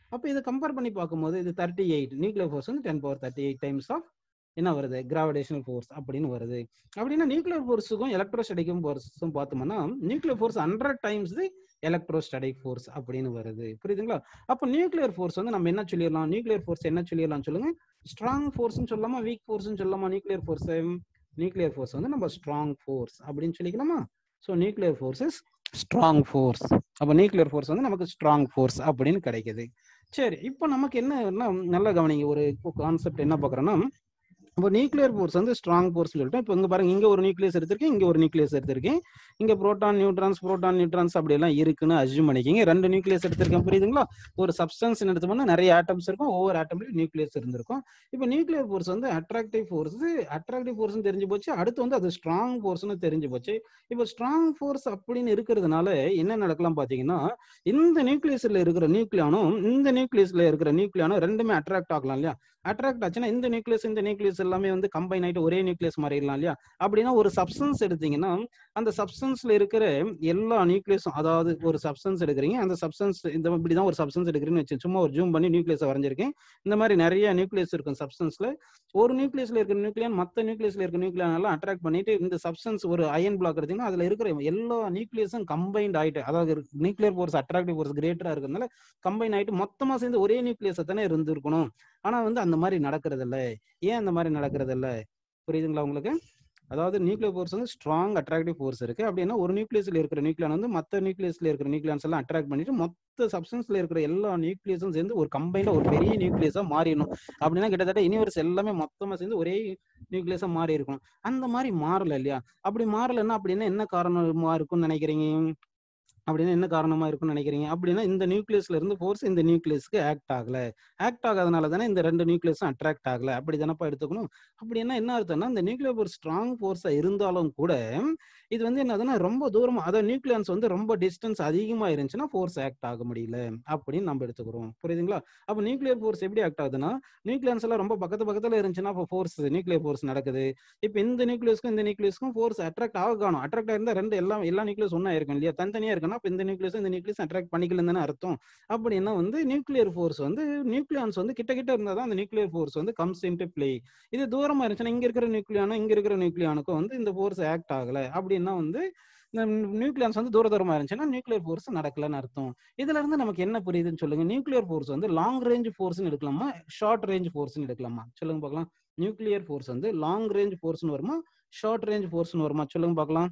S1: அப்போ இதை கம்பேர் பண்ணி பார்க்கும்போது இது தேர்ட்டி எயிட் நியூக்ளியர் ஃபோர்ஸ் வந்து ten power thirty eight times of என்ன வருது கிராவிடேஷனல் ஃபோர்ஸ் அப்படின்னு வருது அப்படின்னா நியூக்ளியர் ஃபோர்ஸுக்கும் எலக்ட்ரோஸ்டடிக்கும் ஃபோர்ஸும் பார்த்தோம்னா nuclear force hundred times the electrostatic force அப்படின்னு வருது புரியுதுங்களா அப்போ நியூக்ளியர் ஃபோர்ஸ் வந்து நம்ம என்ன சொல்லிடலாம் நியூக்ளியர் ஃபோர்ஸ் என்ன சொல்லிடலாம் சொல்லுங்க ஸ்ட்ராங் ஃபோர்ஸ்னு சொல்லலாமா வீக் ஃபோர்ஸ்னு சொல்லலாமா நியூக்ளியர் ஃபோர்ஸ் நியூக்ளியர் ஃபோர்ஸ் வந்து நம்ம ஸ்ட்ராங் ஃபோர்ஸ் அப்படின்னு சொல்லிக்கலாமா so nuclear force is strong force அப்போ நியூக்ளியர் ஃபோர்ஸ் வந்து நமக்கு ஸ்ட்ராங் ஃபோர்ஸ் அப்படின்னு கிடைக்குது சரி இப்போ நமக்கு என்ன நல்லா கவனிங்க ஒரு கான்செப்ட் என்ன பார்க்குறோன்னா இப்போ நியூக்ளியர் ஃபோர்ஸ் வந்து ஸ்ட்ராங் ஃபோர்ஸ் சொல்லிட்டு இப்போ இங்க பாருங்க இங்க ஒரு நியூக்ளியஸ் எடுத்திருக்கேன் இங்க ஒரு நியூக்ளியஸ் எடுத்திருக்கேன் இங்க புரோட்டான் நியூட்ரான்ஸ் புரோட்டான் நியூட்ரான்ஸ் அப்படி எல்லாம் இருக்குன்னு அசியூம் பண்ணிக்கிங்க ரெண்டு நியூக்ளியஸ் எடுத்திருக்கேன் புரியுதுங்களா ஒரு சப்ஸ்டன்ஸ் எடுத்தோம்னா நிறைய ஆட்டம்ஸ் இருக்கும் ஒவ்வொரு ஆட்டம்லயும் நியூக்ளியஸ் இருந்திருக்கும் இப்போ நியூக்ளியர் ஃபோர்ஸ் வந்து அட்ராக்டிவ் ஃபோர்ஸ் அட்ராக்டிவ் ஃபோர்ஸ் தெரிஞ்சு போச்சு அடுத்து வந்து அது ஸ்ட்ராங் ஃபோர்ஸ்னு தெரிஞ்சு போச்சு இப்போ ஸ்ட்ராங் ஃபோர்ஸ் அப்படின்னு இருக்கிறதுனால என்ன நடக்கலாம் பாத்தீங்கன்னா இந்த நியூக்ளியஸ்ல இருக்கிற நியூக்ளியானும் இந்த நியூக்ளியஸ்ல இருக்கிற நியூக்ளியானும் ரெண்டுமே அட்ராக்ட் ஆகலாம் இல்லையா அட்ராக்ட் ஆச்சுன்னா இந்த நியூக்ளியஸ் இந்த நியூக்ளியஸ் எல்லாமே வந்து கம்பைன் ஆயிட்டு ஒரே நியூக்ளியஸ் மாறிடலாம் இல்லையா அப்படின்னா ஒரு சப்ஸ்டன்ஸ் எடுத்தீங்கன்னா அந்த சப்ஸ்டன்ஸ்ல இருக்கிற எல்லா நியூக்ளியஸும் அதாவது ஒரு சப்ஸ்டன்ஸ் எடுக்கிறீங்க அந்த சப்ஸ்டன்ஸ் இந்த இப்படிதான் ஒரு சப்ஸ்டன்ஸ் எடுக்கிறீங்கன்னு வச்சு சும்மா ஒரு ஜூம் பண்ணி நியூக்ளியஸ் வரைஞ்சிருக்கேன் இந்த மாதிரி நிறைய நியூக்ளியஸ் இருக்கும் சப்ஸ்டன்ஸ்ல ஒரு நியூக்ளியஸ்ல இருக்கிற நியூக்ளியன் மற்ற நியூக்ளியஸ்ல இருக்கிற நியூக்ளியன் எல்லாம் அட்ராக்ட் பண்ணிட்டு இந்த சப்ஸ்டன்ஸ் ஒரு அயன் பிளாக் எடுத்தீங்கன்னா அதுல இருக்கிற எல்லா நியூக்ளியஸும் கம்பைன்ட் ஆயிட்டு அதாவது நியூக்ளியர் ஃபோர்ஸ் அட்ராக்டிவ் ஃபோர்ஸ் கிரேட்டரா இருக்கிறதுனால கம்பைன் ஆயிட்டு மொத்தமா சேர்ந்து ஒரே நியூக்ளியஸ் தானே இருந்திருக்கணும் ஆனா வந்து அந்த மாதிரி நடக்கிறது இல்ல ஏன் அந்த மாதிரி நடக்கிறது இல்ல புரியுதுங்களா உங்களுக்கு அதாவது நியூக்ளியர் ஃபோர்ஸ் வந்து ஸ்ட்ராங் அட்ராக்டிவ் ஃபோர்ஸ் இருக்கு அப்படின்னா ஒரு நியூக்ளியஸ்ல இருக்கிற நியூக்ளியான் வந்து மற்ற நியூக்ளியஸ்ல இருக்கிற நியூக்ளியான்ஸ் எல்லாம் அட்ராக்ட் பண்ணிட்டு மொத்த சப்ஸ்டன்ஸ்ல இருக்கிற எல்லா நியூக்ளியஸும் சேர்ந்து ஒரு கம்பைண்டா ஒரு பெரிய நியூக்ளியஸா மாறிடணும் அப்படின்னா கிட்டத்தட்ட யூனிவர்ஸ் எல்லாமே மொத்தமா சேர்ந்து ஒரே நியூக்ளியஸா மாறி இருக்கணும் அந்த மாதிரி மாறல இல்லையா அப்படி மாறலன்னா அப்படின்னா என்ன காரணமா இருக்கும்னு நினைக்கிறீங்க அப்படின்னா என்ன காரணமா இருக்கும்னு நினைக்கிறீங்க அப்படின்னா இந்த நியூக்ளியஸ்ல இருந்து ஃபோர்ஸ் இந்த நியூக்ளியஸ்க்கு ஆக்ட் ஆகல ஆக்ட் ஆகாதனால தானே இந்த ரெண்டு நியூக்ளியஸும் அட்ராக்ட் ஆகல அப்படி தானப்பா எடுத்துக்கணும் அப்படின்னா என்ன அர்த்தம்னா இந்த நியூக்ளியர் ஒரு ஸ்ட்ராங் ஃபோர்ஸா இருந்தாலும் கூட இது வந்து என்னதுன்னா ரொம்ப தூரமா அதாவது நியூக்ளியன்ஸ் வந்து ரொம்ப டிஸ்டன்ஸ் அதிகமா இருந்துச்சுன்னா ஃபோர்ஸ் ஆக்ட் ஆக முடியல அப்படின்னு நம்ம எடுத்துக்கிறோம் புரியுதுங்களா அப்போ நியூக்ளியர் ஃபோர்ஸ் எப்படி ஆக்ட் ஆகுதுன்னா நியூக்ளியன்ஸ் எல்லாம் ரொம்ப பக்கத்து பக்கத்துல இருந்துச்சுன்னா அப்போ ஃபோர்ஸ் நியூக்ளியர் ஃபோர்ஸ் நடக்குது இப்போ இந்த நியூக்ளியஸ்க்கும் இந்த நியூக்ளியஸ்க்கும் ஃபோர்ஸ் அட்ராக்ட் ஆக காணும் அட்ராக்ட் ஆயிருந்தா ரெண்டு எல்லாம் எல்லா நியூக்ளியஸ் ஒன்னா இருக்கும் இல்லையா தனித்தனியா இருக்குன்னா இப்போ இந்த நியூக்ளியஸ் இந்த நியூக்ளியஸ் அட்ராக்ட் பண்ணிக்கலன்னு தானே அர்த்தம் அப்படின்னா வந்து நியூக்ளியர் ஃபோர்ஸ் வந்து நியூக்ளியான்ஸ் வந்து கிட்ட கிட்ட இருந்தால் தான் அந்த நியூக்ளியர் ஃபோர்ஸ் வந்து கம்ஸ் இன்டு பிளே இது தூரமா இருந்துச்சுன்னா இங்க இருக்கிற நியூக்ளியானும் இங்க இருக்கிற நியூக்ளியானுக்கும் வந்து இந்த ஃபோர்ஸ் ஆக்ட் ஆகல அப்படின்னா வந்து இந்த நியூக்ளியன்ஸ் வந்து தூர தூரமா இருந்துச்சுன்னா நியூக்ளியர் ஃபோர்ஸ் நடக்கலன்னு அர்த்தம் இதுல இருந்து நமக்கு என்ன புரியுதுன்னு சொல்லுங்க நியூக்ளியர் ஃபோர்ஸ் வந்து லாங் ரேஞ்ச் ஃபோர்ஸ்னு எடுக்கலாமா ஷார்ட் ரேஞ்ச் ஃபோர்ஸ்னு எடுக்கலாமா சொல்லுங்க பார்க்கலாம் நியூக்ளியர் ஃபோர்ஸ் வந்து லாங் ரேஞ்ச் ஃபோர்ஸ்னு வருமா ஷார்ட் ரேஞ்ச் ஃபோர்ஸ்னு வருமா சொல்லுங்க பார்க்கலாம்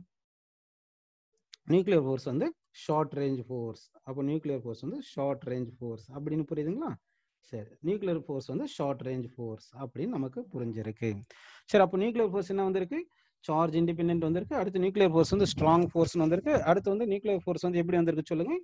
S1: நியூக்ளியர் ஃபோர்ஸ் வந்து ஷார்ட் ரேஞ்ச் ஃபோர்ஸ் அப்போ நியூக்ளியர் ஃபோர்ஸ் வந்து ஷார்ட் ரேஞ்ச் ஃபோர்ஸ் அப்படின்னு புரியுதுங்களா சரி நியூக்ளியர் ஃபோர்ஸ் வந்து ஷார்ட் ரேஞ்ச் ஃபோர்ஸ் அப்படின்னு நமக்கு புரிஞ்சிருக்கு சரி அப்போ நியூக்ளியர் ஃபோர்ஸ் என்ன வந்திருக்கு சார்ஜ் இண்டிபெண்ட் வந்திருக்கு அடுத்து நியூக்ளியர் ஃபோர்ஸ் வந்து ஸ்ட்ராங் ஃபோர்ஸ் வந்திருக்கு அடுத்து வந்து நியூக்ளியர் ஃபோர்ஸ் வந்து எப்படி வந்திருக்கு சொல்லுங்க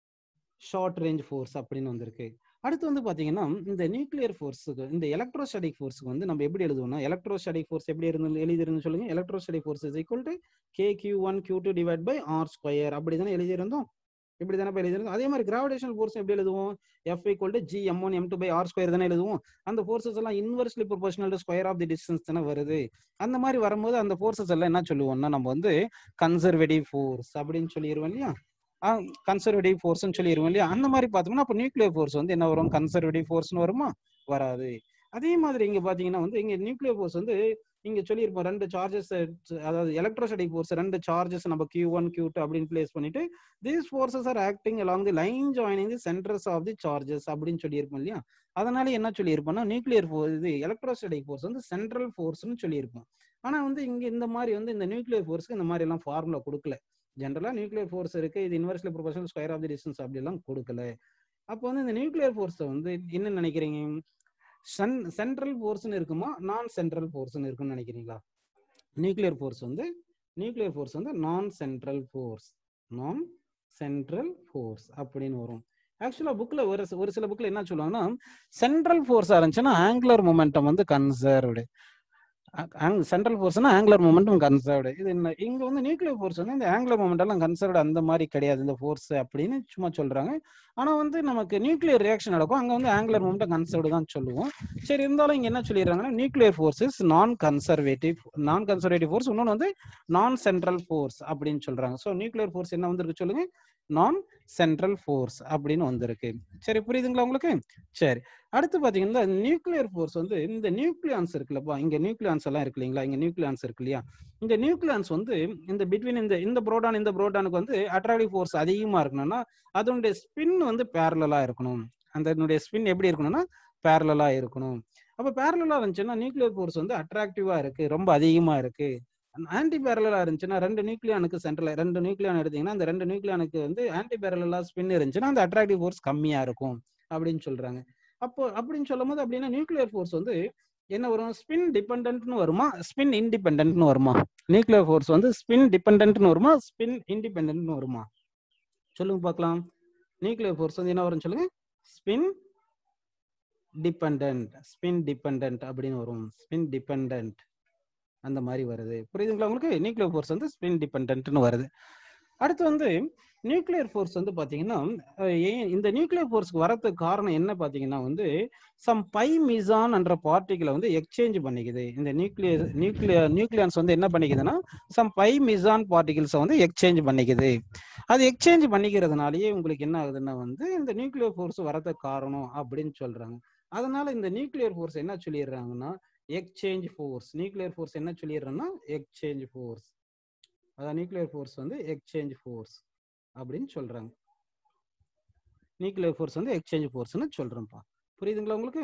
S1: ஷார்ட் ரேஞ்ச் ஃபோர்ஸ் அப்படின்னு வந்திருக்கு அடுத்து வந்து பாத்தீங்கன்னா இந்த நியூக்ளியர் ஃபோர்ஸுக்கு இந்த எலக்ட்ரோஸ்டாடிக் ஃபோர்ஸுக்கு வந்து நம்ம எப்படி எழுதுவோம்னா எலக்ட்ரோஸ்டாடிக் ஃபோர்ஸ் எப்படி இருந்து எழுதிருந்து சொல்லுங்க electrostatic force is equal to K Q one Q two divide by R square அப்படி தானே எழுதியிருந்தோம் இப்படி தானே எழுதியிருந்தோம் அதே மாதிரி கிராவிடேஷனல் ஃபோர்ஸ் எப்படி எழுதுவோம் F equal to G M one M two by R square தானே எழுதுவோம் அந்த ஃபோர்ஸஸ் எல்லாம் inversely proportional to square of the distance தானே வருது அந்த மாதிரி வரும்போது அந்த ஃபோர்ஸஸ் எல்லாம் என்ன சொல்லுவோம்னா நம்ம வந்து கன்சர்வேட்டிவ் ஃபோர்ஸ் அப்படின்னு சொல்லிடுவோம் இல்லையா கன்சர்வேட்டிவ் ஃபோர்ஸ்னு சொல்லிடுவோம் இல்லையா அந்த மாதிரி பார்த்தோம்னா அப்போ நியூக்ளியர் ஃபோர்ஸ் வந்து என்ன வரும் கன்சர்வேட்டிவ் ஃபோர்ஸ்னு வருமா வராது அதே மாதிரி இங்க பாத்தீங்கன்னா வந்து இங்க நியூக்ளியர் ஃபோர்ஸ் வந்து இங்க சொல்லியிருப்போம் ரெண்டு சார்ஜஸ் அதாவது எலக்ட்ரோஸ்டாட்டிக் ஃபோர்ஸ் ரெண்டு சார்ஜஸ் நம்ம கியூ ஒன் கியூ டூ அப்படின்னு பிளேஸ் பண்ணிட்டு these forces are acting along the line joining the centres of the charges அப்படின்னு சொல்லியிருப்போம் இல்லையா அதனால என்ன சொல்லியிருப்போம்னா நியூக்ளியர் ஃபோர்ஸ் இது எலக்ட்ரோஸ்டாட்டிக் ஃபோர்ஸ் வந்து சென்ட்ரல் ஃபோர்ஸ்னு சொல்லியிருப்போம் ஆனா வந்து இங்க இந்த மாதிரி வந்து இந்த நியூக்ளியர் ஃபோர்ஸ்க்கு இந்த மாதிரி எல்லாம் ஃபார்முலா கொடுக்கல ஜென்ரலா நியூக்ளியர் ஃபோர்ஸ் இருக்கு இது inversely proportional square of the distance அப்படி எல்லாம் கொடுக்கல அப்போ வந்து இந்த நியூக்ளியர் ஃபோர்ஸை வந்து என்ன நினைக்கிறீங்க சன் சென்ட்ரல் ஃபோர்ஸ்னு இருக்குமா நான் சென்ட்ரல் ஃபோர்ஸ்னு இருக்கும்னு நினைக்கிறீங்களா நியூக்ளியர் ஃபோர்ஸ் வந்து நியூக்ளியர் ஃபோர்ஸ் வந்து non central force non central force அப்படின்னு வரும் ஆக்சுவலா புக்ல ஒரு ஒரு சில புக்ல என்ன சொல்லுவாங்கன்னா சென்ட்ரல் ஃபோர்ஸா இருந்துச்சுன்னா ஆங்குலர் மொமெண்டம் வந்து கன்சர்வ்டு சென்ட்ரல் ஃபோர்ஸ்னா ஆங்குலர் மொமெண்டம் கன்சர்வ்டு இது என்ன இங்க வந்து நியூக்ளியர் ஃபோர்ஸ் வந்து இந்த ஆங்குலர் மொமெண்ட் எல்லாம் கன்சர்வ்டு அந்த மாதிரி கிடையாது இந்த ஃபோர்ஸ் அப்படின்னு சும்மா சொல்றாங்க ஆனா வந்து நமக்கு நியூக்ளியர் ரியாக்ஷன் நடக்கும் அங்க வந்து ஆங்குலர் மொமெண்ட் கன்சர்வ்டு தான் சொல்லுவோம் சரி இருந்தாலும் இங்க என்ன சொல்லிடுறாங்கன்னா nuclear force is non conservative non conservative force இன்னொன்று வந்து நான் சென்ட்ரல் ஃபோர்ஸ் அப்படின்னு சொல்றாங்க ஸோ நியூக்ளியர் ஃபோர்ஸ் என்ன வந்திருக்கு சொல்லுங்க நான் சென்ட்ரல் ஃபோர்ஸ் அப்படின்னு வந்திருக்கு சரி புரியுதுங்களா உங்களுக்கு சரி அடுத்து பாத்தீங்கன்னா நியூக்ளியர் ஃபோர்ஸ் வந்து இந்த நியூக்ளியான்ஸ் இருக்குல்லப்பா இங்க நியூக்ளியான்ஸ் எல்லாம் இருக்கு இல்லைங்களா இங்க நியூக்ளியான்ஸ் இருக்கு இல்லையா இந்த நியூக்ளியான்ஸ் வந்து இந்த பிட்வீன் இந்த இந்த புரோட்டான் இந்த புரோட்டானுக்கு வந்து அட்ராக்டிவ் ஃபோர்ஸ் அதிகமா இருக்கணும்னா அதனுடைய ஸ்பின் வந்து பேரலா இருக்கணும் அந்த ஸ்பின் எப்படி இருக்கணும்னா பேரலா இருக்கணும் அப்ப பேரலா இருந்துச்சுன்னா நியூக்ளியர் ஃபோர்ஸ் வந்து அட்ராக்டிவா இருக்கு ரொம்ப அதிகமா இருக்கு ஆன்டி பேரலா இருந்துச்சுன்னா ரெண்டு நியூக்ளியானுக்கு சென்டர்ல ரெண்டு நியூக்ளியான் எடுத்தீங்கன்னா அந்த ரெண்டு நியூக்ளியானுக்கு வந்து ஆன்டி பேரலா ஸ்பின் இருந்துச்சுன்னா அந்த அட்ராக்டிவ் ஃபோர்ஸ் கம்மியா இருக்கும் அப்படின்னு சொல்றாங்க அப்போ அப்படின்னு சொல்லும் போது அப்படின்னா நியூக்ளியர் ஃபோர்ஸ் வந்து என்ன வரும் ஸ்பின் டிபெண்ட்னு வருமா ஸ்பின் இன்டிபெண்ட்னு வருமா நியூக்ளியர் ஃபோர்ஸ் வந்து ஸ்பின் டிபெண்ட்னு வருமா ஸ்பின் இன்டிபெண்ட்னு வருமா சொல்லுங்க பார்க்கலாம் நியூக்ளியர் ஃபோர்ஸ் வந்து என்ன வரும்னு சொல்லுங்க ஸ்பின் டிபெண்ட் ஸ்பின் டிபெண்ட் அப்படின்னு வரும் ஸ்பின் டிபெண்ட் அந்த மாதிரி வருது புரியுதுங்களா உங்களுக்கு நியூக்ளியர் ஃபோர்ஸ் வந்து ஸ்பின் டிபெண்ட்னு வருது அடுத்து வந்து நியூக்ளியர் ஃபோர்ஸ் வந்து பாத்தீங்கன்னா அஹ் ஏன் இந்த நியூக்ளியர் ஃபோர்ஸ்க்கு வரதுக்கு காரணம் என்ன பாத்தீங்கன்னா வந்து சம் பை மிசான் என்ற பார்ட்டிகளை வந்து எக்ஸ்சேஞ்ச் பண்ணிக்குது இந்த நியூக்ளியர் நியூக்ளியர் நியூக்ளியான்ஸ் வந்து என்ன பண்ணிக்குதுன்னா சம் பை மிசான் பார்ட்டிகல்ஸை வந்து எக்ஸ்சேஞ்ச் பண்ணிக்குது அது எக்ஸ்சேஞ்ச் பண்ணிக்கிறதுனாலயே உங்களுக்கு என்ன ஆகுதுன்னா வந்து இந்த நியூக்ளியர் ஃபோர்ஸ் வரதுக்கு காரணம் அப்படின்னு சொல்றாங்க அதனால இந்த நியூக்ளியர் ஃபோர்ஸ் என்ன சொல்லிடுறாங்கன்னா எக்ஸ்சேஞ்ச் ஃபோர்ஸ் நியூக்ளியர் ஃபோர்ஸ் என்ன சொல்லிடுறோம்னா எக்ஸ்சேஞ்ச் ஃபோர்ஸ் அதான் நியூக்ளியர் ஃபோர்ஸ் வந்து எக்ஸ்சேஞ்ச் ஃபோர்ஸ் அப்படின்னு சொல்றாங்க நியூக்ளியர் ஃபோர்ஸ் வந்து எக்ஸ்சேஞ்ச் ஃபோர்ஸ்னு சொல்றோம்ப்பா புரியுதுங்களா உங்களுக்கு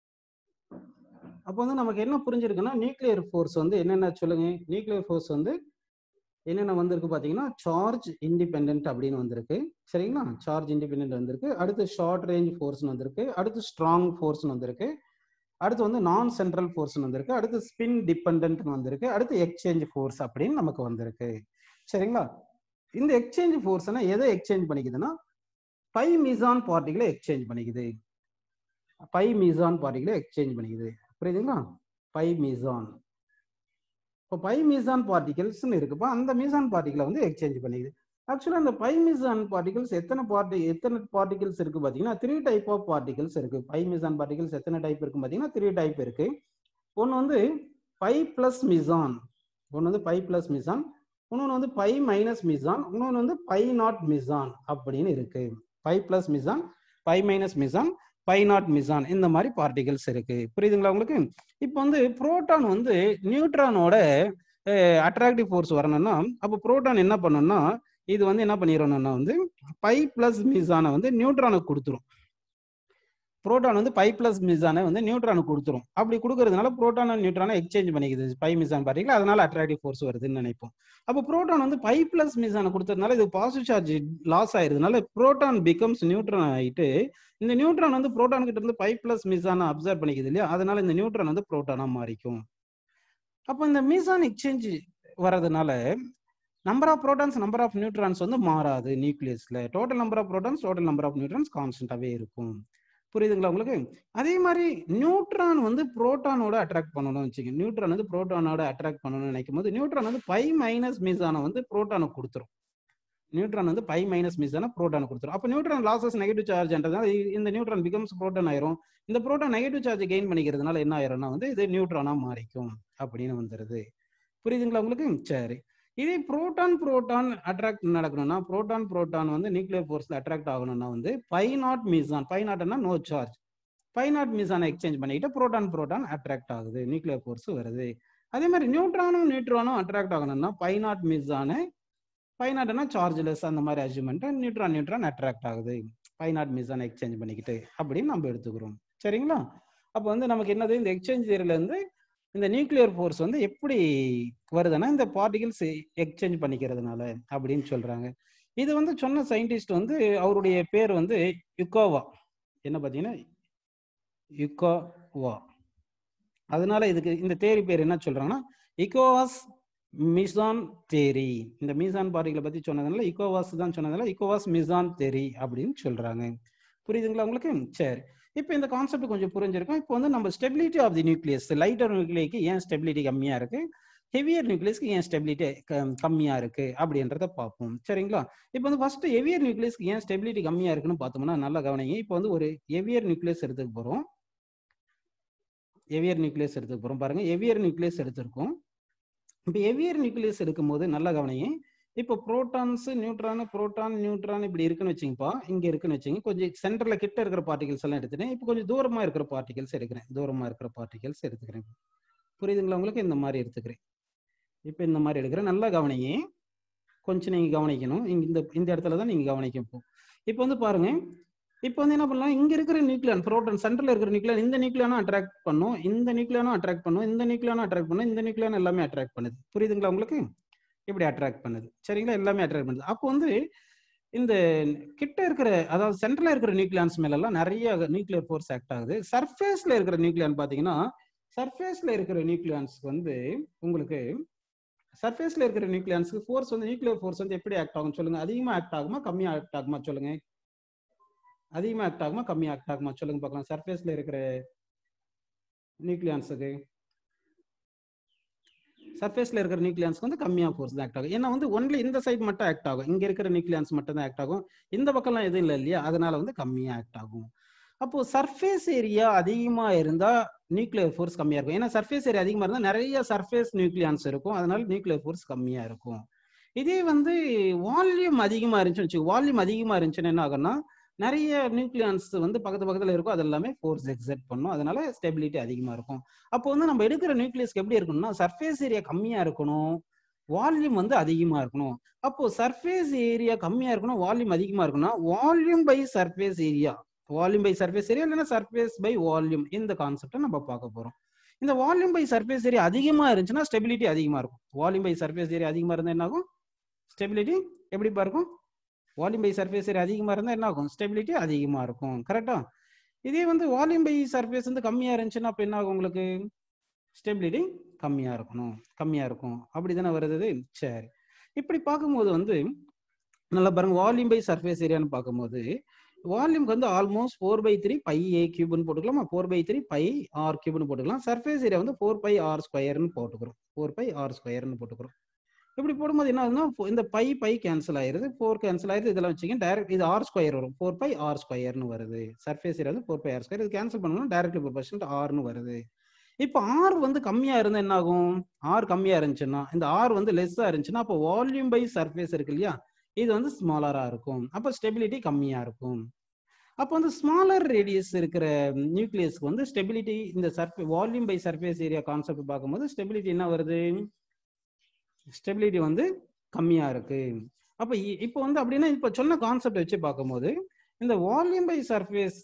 S1: அப்போ வந்து நமக்கு என்ன புரிஞ்சிருக்குன்னா நியூக்ளியர் ஃபோர்ஸ் வந்து என்னென்ன சொல்லுங்க நியூக்ளியர் ஃபோர்ஸ் வந்து என்னென்ன வந்திருக்கு பாத்தீங்கன்னா சார்ஜ் இண்டிபெண்ட் அப்படின்னு வந்திருக்கு சரிங்களா சார்ஜ் இண்டிபெண்ட் வந்திருக்கு அடுத்து ஷார்ட் ரேஞ்ச் ஃபோர்ஸ்னு வந்திருக்கு அடுத்து ஸ்ட்ராங் ஃபோர்ஸ்னு வந்திருக்கு அடுத்து வந்து நான் சென்ட்ரல் ஃபோர்ஸ்னு வந்திருக்கு அடுத்து ஸ்பின் டிபெண்ட் வந்திருக்கு அடுத்து எக்ஸ்சேஞ்ச் ஃபோர்ஸ் அப்படின்னு நமக்கு வந்திருக்கு சரிங்களா இந்த எக்ஸ்சேஞ்ச் ஃபோர்ஸ்னா எதை எக்ஸ்சேஞ்ச் பண்ணிக்குதுன்னா பை மிசான் பார்ட்டிகளை எக்ஸ்சேஞ்ச் பண்ணிக்குது பை மிசான் பார்ட்டிகளை எக்ஸ்சேஞ்ச் பண்ணிக்குது புரியுதுங்களா பை மிசான் இப்போ பை மீசான் பார்ட்டிகல்ஸ்னு இருக்குப்பா அந்த மீசான் பார்ட்டிகளை வந்து எக்ஸ்சேஞ்ச் பண்ணிக்குது ஆக்சுவலாக அந்த பை மீசான் பார்ட்டிகல்ஸ் எத்தனை பார்ட்டி எத்தனை பார்ட்டிகல்ஸ் இருக்கு பார்த்தீங்கன்னா த்ரீ டைப் ஆஃப் பார்ட்டிகல்ஸ் இருக்கு பை மீசான் பார்ட்டிகல்ஸ் எத்தனை டைப் இருக்கு பார்த்தீங்கன்னா த்ரீ டைப் இருக்கு ஒன்று வந்து பை பிளஸ் மிசான் ஒன்று வந்து பை பிளஸ் மிசான் இன்னொன்று வந்து பை மைனஸ் மிசான் இன்னொன்று வந்து பை நாட் மிசான் அப்படின்னு இருக்கு pi plus meson pi minus meson pi naught meson இந்த மாதிரி பார்ட்டிகல்ஸ் இருக்கு புரியுதுங்களா உங்களுக்கு இப்போ வந்து புரோட்டான் வந்து நியூட்ரானோட அட்ராக்டிவ் ஃபோர்ஸ் வரணும்னா அப்போ புரோட்டான் என்ன பண்ணணும்னா இது வந்து என்ன பண்ணிடணும்னா வந்து பை பிளஸ் மிசானை வந்து நியூட்ரானுக்கு கொடுத்துரும் புரோட்டான் வந்து பை பிளஸ் மிசானை வந்து நியூட்ரானுக்கு கொடுத்துரும் அப்படி கொடுக்கறதுனால புரோட்டான் நியூட்ரானை எக்ஸ்சேஞ்ச் பண்ணிக்குது பை மிசான் பார்ட்டிகல் அதனால அட்ராக்டிவ் ஃபோர்ஸ் வருதுன்னு நினைப்போம் அப்போ புரோட்டான் வந்து பை பிளஸ் மிசானை கொடுத்ததுனால இது பாசிட்டிவ் சார்ஜ் லாஸ் ஆயிருதுனால புரோட்டான் பிகம்ஸ் நியூட்ரான் ஆயிட்டு இந்த நியூட்ரான் வந்து புரோட்டான் கிட்ட இருந்து பை பிளஸ் மிசானை அப்சர்வ் பண்ணிக்குது இல்லையா அதனால இந்த நியூட்ரான் வந்து புரோட்டானா மாறிக்கும் அப்போ இந்த மீசான் எக்ஸ்சேஞ்ச் வர்றதுனால number of protons number of neutrons வந்து மாறாது நியூக்ளியஸ்ல total number of protons total number of neutrons கான்ஸ்டன்டாவே இருக்கும் புரியுதுங்களா உங்களுக்கு அதே மாதிரி நியூட்ரான் வந்து புரோட்டானோட அட்ராக்ட் பண்ணணும் வச்சுக்க நியூட்ரான் வந்து புரோட்டானோட அட்ராக்ட் பண்ணணும்னு நினைக்கும் போது நியூட்ரான் வந்து பை மைனஸ் மீசானை வந்து புரோட்டானுக்கு கொடுத்துரும் நியூட்ரான் வந்து பை மைனஸ் மீசான புரோட்டான் கொடுத்துரும் அப்போ நியூட்ரான் லாசஸ் நெகட்டிவ் சார்ஜ்ன்றதுனால இந்த நியூட்ரான் பிகம்ஸ் புரோட்டான் ஆயிரும் இந்த புரோட்டான் நெகட்டிவ் சார்ஜ் கெயின் பண்ணிக்கிறதுனால என்ன ஆயிரும்னா வந்து இது நியூட்ரானா மாறிக்கும் அப்படின்னு வந்துருது புரியுதுங்களா உங்களுக்கு சரி இதே புரோட்டான் புரோட்டான் அட்ராக்ட் நடக்கணும்னா புரோட்டான் புரோட்டான் வந்து நியூக்ளியர் ஃபோர்ஸ்ல அட்ராக்ட் ஆகணும்னா வந்து பை நாட் மீசான் பை நாட்னா நோ சார்ஜ் பை நாட் மீசானை எக்ஸ்சேஞ்ச் பண்ணிட்டு புரோட்டான் புரோட்டான் அட்ராக்ட் ஆகுது நியூக்ளியர் ஃபோர்ஸ் வருது அதே மாதிரி நியூட்ரானும் நியூட்ரானும் அட்ராக்ட் ஆகணும்னா பை நாட் மீசானு பை நாட்னா சார்ஜ்லெஸ் அந்த மாதிரி அஜ்மெண்ட் நியூட்ரான் நியூட்ரான் அட்ராக்ட் ஆகுது பை நாட் மீசானை எக்ஸ்சேஞ்ச் பண்ணிக்கிட்டு அப்படின்னு நம்ம எடுத்துக்கிறோம் சரிங்களா அப்போ வந்து நமக்கு என்னது இந்த எக்ஸ்சேஞ்ச் தியரில இருந்து இந்த நியூக்ளியர் ஃபோர்ஸ் வந்து எப்படி வருதுன்னா இந்த பார்ட்டிகல்ஸ் எக்ஸ்சேஞ்ச் பண்ணிக்கிறதுனால அப்படின்னு சொல்றாங்க இது வந்து சொன்ன சயின்டிஸ்ட் வந்து அவருடைய பேர் வந்து யுக்கோவா என்ன பார்த்தீங்கன்னா யுக்கோவா அதனால இதுக்கு இந்த தேரி பேர் என்ன சொல்றாங்கன்னா இக்கோவாஸ் மிசான் தேரி இந்த மீசான் பார்ட்டிகளை பத்தி சொன்னதுனால இக்கோவாஸ் தான் சொன்னதுனால இக்கோவாஸ் மிசான் தேரி அப்படின்னு சொல்றாங்க புரியுதுங்களா உங்களுக்கு சரி இப்போ இந்த கான்செப்ட் கொஞ்சம் புரிஞ்சிருக்கும் இப்போ வந்து நம்ம stability of the nucleus lighter நியூக்ளியக்கு ஏன் ஸ்டெபிலிட்டி கம்மியா இருக்கு ஹெவியர் நியூக்ளியஸ்க்கு ஏன் ஸ்டெபிலிட்டி கம்மியா இருக்கு அப்படின்றத பார்ப்போம் சரிங்களா இப்போ வந்து ஃபர்ஸ்ட் ஹெவியர் நியூக்ளியஸ்க்கு ஏன் ஸ்டெபிலிட்டி கம்மியா இருக்குன்னு பார்த்தோம்னா நல்லா கவனிங்க இப்போ வந்து ஒரு ஹெவியர் நியூக்ளியஸ் எடுத்துக்க போறோம் எவியர் நியூக்ளியஸ் எடுத்துக்க போறோம் பாருங்க எவியர் நியூக்ளியஸ் எடுத்திருக்கோம் இப்போ எவியர் நியூக்ளியஸ் எடுக்கும்போது நல்லா கவனிங்க இப்போ புரோட்டான்ஸ் நியூட்ரான் புரோட்டான் நியூட்ரான் இப்படி இருக்குன்னு வச்சுங்கப்பா இங்க இருக்குன்னு வச்சுங்க கொஞ்சம் சென்டர்ல கிட்ட இருக்கிற பார்ட்டிகல்ஸ் எல்லாம் எடுத்துட்டேன் இப்போ கொஞ்சம் தூரமா இருக்கிற பார்ட்டிகல்ஸ் எடுக்கிறேன் தூரமா இருக்கிற பார்ட்டிகல்ஸ் எடுத்துக்கிறேன் புரியுதுங்களா உங்களுக்கு இந்த மாதிரி எடுத்துக்கிறேன் இப்போ இந்த மாதிரி எடுக்கிறேன் நல்லா கவனிங்க கொஞ்சம் நீங்க கவனிக்கணும் இங்க இந்த இந்த இடத்துல தான் நீங்க கவனிக்க இப்போ இப்போ வந்து பாருங்க இப்போ வந்து என்ன பண்ணலாம் இங்க இருக்கிற நியூக்ளியான் புரோட்டான் சென்டர்ல இருக்கிற நியூக்ளியான் இந்த நியூக்ளியானும் அட்ராக்ட் பண்ணும் இந்த நியூக்ளியானும் அட்ராக்ட் பண்ணும் இந்த நியூக்ளியானும் அட்ராக்ட் பண்ணும் இந்த நியூக்ளியான் எல்லாமே அட்ராக்ட் பண்ணுது புரியுதுங்களா உங்களுக்கு இப்படி அட்ராக்ட் பண்ணுது சரிங்களா எல்லாமே அட்ராக்ட் பண்ணுது அப்போ வந்து இந்த கிட்ட இருக்கிற அதாவது சென்டர்ல இருக்கிற நியூக்ளியான்ஸ் மேல எல்லாம் நிறைய நியூக்ளியர் ஃபோர்ஸ் ஆக்ட் ஆகுது சர்ஃபேஸ்ல இருக்கிற நியூக்ளியான் பாத்தீங்கன்னா சர்ஃபேஸ்ல இருக்கிற நியூக்ளியான்ஸ்க்கு வந்து உங்களுக்கு சர்ஃபேஸ்ல இருக்கிற நியூக்ளியான்ஸ்க்கு ஃபோர்ஸ் வந்து நியூக்ளியர் ஃபோர்ஸ் வந்து எப்படி ஆக்ட் ஆகும் சொல்லுங்க அதிகமா ஆக்ட் ஆகுமா கம்மியா ஆக்ட் ஆகுமா சொல்லுங்க அதிகமா ஆக்ட் ஆகுமா கம்மியா ஆக்ட் ஆகுமா சொல்லுங்க பார்க்கலாம் சர்ஃபேஸ்ல இருக்கிற நியூக்ளியான்ஸுக்கு சர்ஃபேஸ்ல இருக்கிற நியூக்ளியான்ஸ்க்கு வந்து கம்மியா ஃபோர்ஸ் தான் ஆக்ட் ஆகும் ஏன்னா வந்து ஒன்லி இந்த சைடு மட்டும் ஆக்ட் ஆகும் இங்க இருக்கிற நியூக்ளியான்ஸ் மட்டும் தான் ஆக்ட் ஆகும் இந்த பக்கம்லாம் எதுவும் இல்லை இல்லையா அதனால வந்து கம்மியா ஆக்ட் ஆகும் அப்போ சர்ஃபேஸ் ஏரியா அதிகமா இருந்தா நியூக்ளியர் ஃபோர்ஸ் கம்மியா இருக்கும் ஏன்னா சர்ஃபேஸ் ஏரியா அதிகமா இருந்தா நிறைய சர்ஃபேஸ் நியூக்ளியான்ஸ் இருக்கும் அதனால நியூக்ளியர் ஃபோர்ஸ் கம்மியா இருக்கும் இதே வந்து வால்யூம் அதிகமா இருந்துச்சுன்னு வச்சுக்கோ வால்யூம் அதிகமா இருந்துச்சுன்னு என்ன ஆகும்னா நிறைய நியூக்ளியான்ஸ் வந்து பக்கத்து பக்கத்துல இருக்கும் அது எல்லாமே ஃபோர்ஸ் எக்ஸெட் பண்ணும் அதனால ஸ்டெபிலிட்டி அதிகமா இருக்கும் அப்போ வந்து நம்ம எடுக்கிற நியூக்ளியஸ்க்கு எப்படி இருக்கணும்னா சர்ஃபேஸ் ஏரியா கம்மியா இருக்கணும் வால்யூம் வந்து அதிகமா இருக்கணும் அப்போ சர்ஃபேஸ் ஏரியா கம்மியா இருக்கணும் வால்யூம் அதிகமா இருக்கணும்னா volume by surface area volume by surface area இல்லைன்னா சர்ஃபேஸ் பை வால்யூம் இந்த கான்செப்டை நம்ம பார்க்க போறோம் இந்த வால்யூம் பை சர்ஃபேஸ் ஏரியா அதிகமா இருந்துச்சுன்னா ஸ்டெபிலிட்டி அதிகமா இருக்கும் வால்யூம் பை சர்ஃபேஸ் ஏரியா அதிகமா இருந்தா என்ன ஆகும் ஸ்டெபிலிட்டி எப்படி இருக்கும் வால்யூம் பை சர்ஃபேஸ் ஏரியா அதிகமா இருந்தா என்ன ஆகும் ஸ்டெபிலிட்டி அதிகமா இருக்கும் கரெக்டா இதே வந்து வால்யூம் பை சர்ஃபேஸ் வந்து கம்மியா இருந்துச்சுன்னா அப்ப என்ன ஆகும் உங்களுக்கு ஸ்டெபிலிட்டி கம்மியா இருக்கணும் கம்மியா இருக்கும் அப்படிதானே வருது சரி இப்படி பார்க்கும்போது வந்து நல்லா பாருங்க வால்யூம் பை சர்ஃபேஸ் ஏரியான்னு பார்க்கும்போது வால்யூம்க்கு வந்து almost four by three pi a கியூப்னு போட்டுக்கலாமா four by three pi r கியூப்னு போட்டுக்கலாம் சர்ஃபேஸ் ஏரியா வந்து ஃபோர் பை ஆர் ஸ்கொயர்னு போட்டுக்கிறோம் ஃபோர் பை ஆர் ஸ்கொயர்னு போட்டுக்கிறோம் இப்படி போடும்போது என்ன ஆகுதுன்னா இந்த பை பை கேன்சல் ஆயிருது ஃபோர் கேன்சல் ஆயிருது இதெல்லாம் வச்சுக்கோங்க டைரக்ட் இது ஆர் ஸ்கொயர் வரும் ஃபோர் பை ஆர் ஸ்கொயர்னு வருது சர்ஃபேஸ் ஏரியா வந்து ஃபோர் பை ஆர் ஸ்கொயர் இது கேன்சல் பண்ணணும் டைரக்ட்லி ப்ரொபோர்ஷன் ஆர்னு வருது இப்போ ஆர் வந்து கம்மியா இருந்தா என்ன ஆகும் ஆர் கம்மியா இருந்துச்சுன்னா இந்த ஆர் வந்து லெஸ்ஸா இருந்துச்சுன்னா அப்போ வால்யூம் பை சர்ஃபேஸ் இருக்கு இல்லையா இது வந்து ஸ்மாலரா இருக்கும் அப்போ ஸ்டெபிலிட்டி கம்மியா இருக்கும் அப்போ வந்து ஸ்மாலர் ரேடியஸ் இருக்கிற நியூக்ளியஸ்க்கு வந்து ஸ்டெபிலிட்டி இந்த surface volume by surface area concept பார்க்கும்போது ஸ்டெபிலிட்டி என்ன வருது ஸ்டெபிலிட்டி வந்து கம்மியா இருக்கு அப்ப இப்போ வந்து அப்படின்னா இப்ப சொன்ன கான்செப்ட் வச்சு பார்க்கும்போது இந்த வால்யூம் பை சர்ஃபேஸ்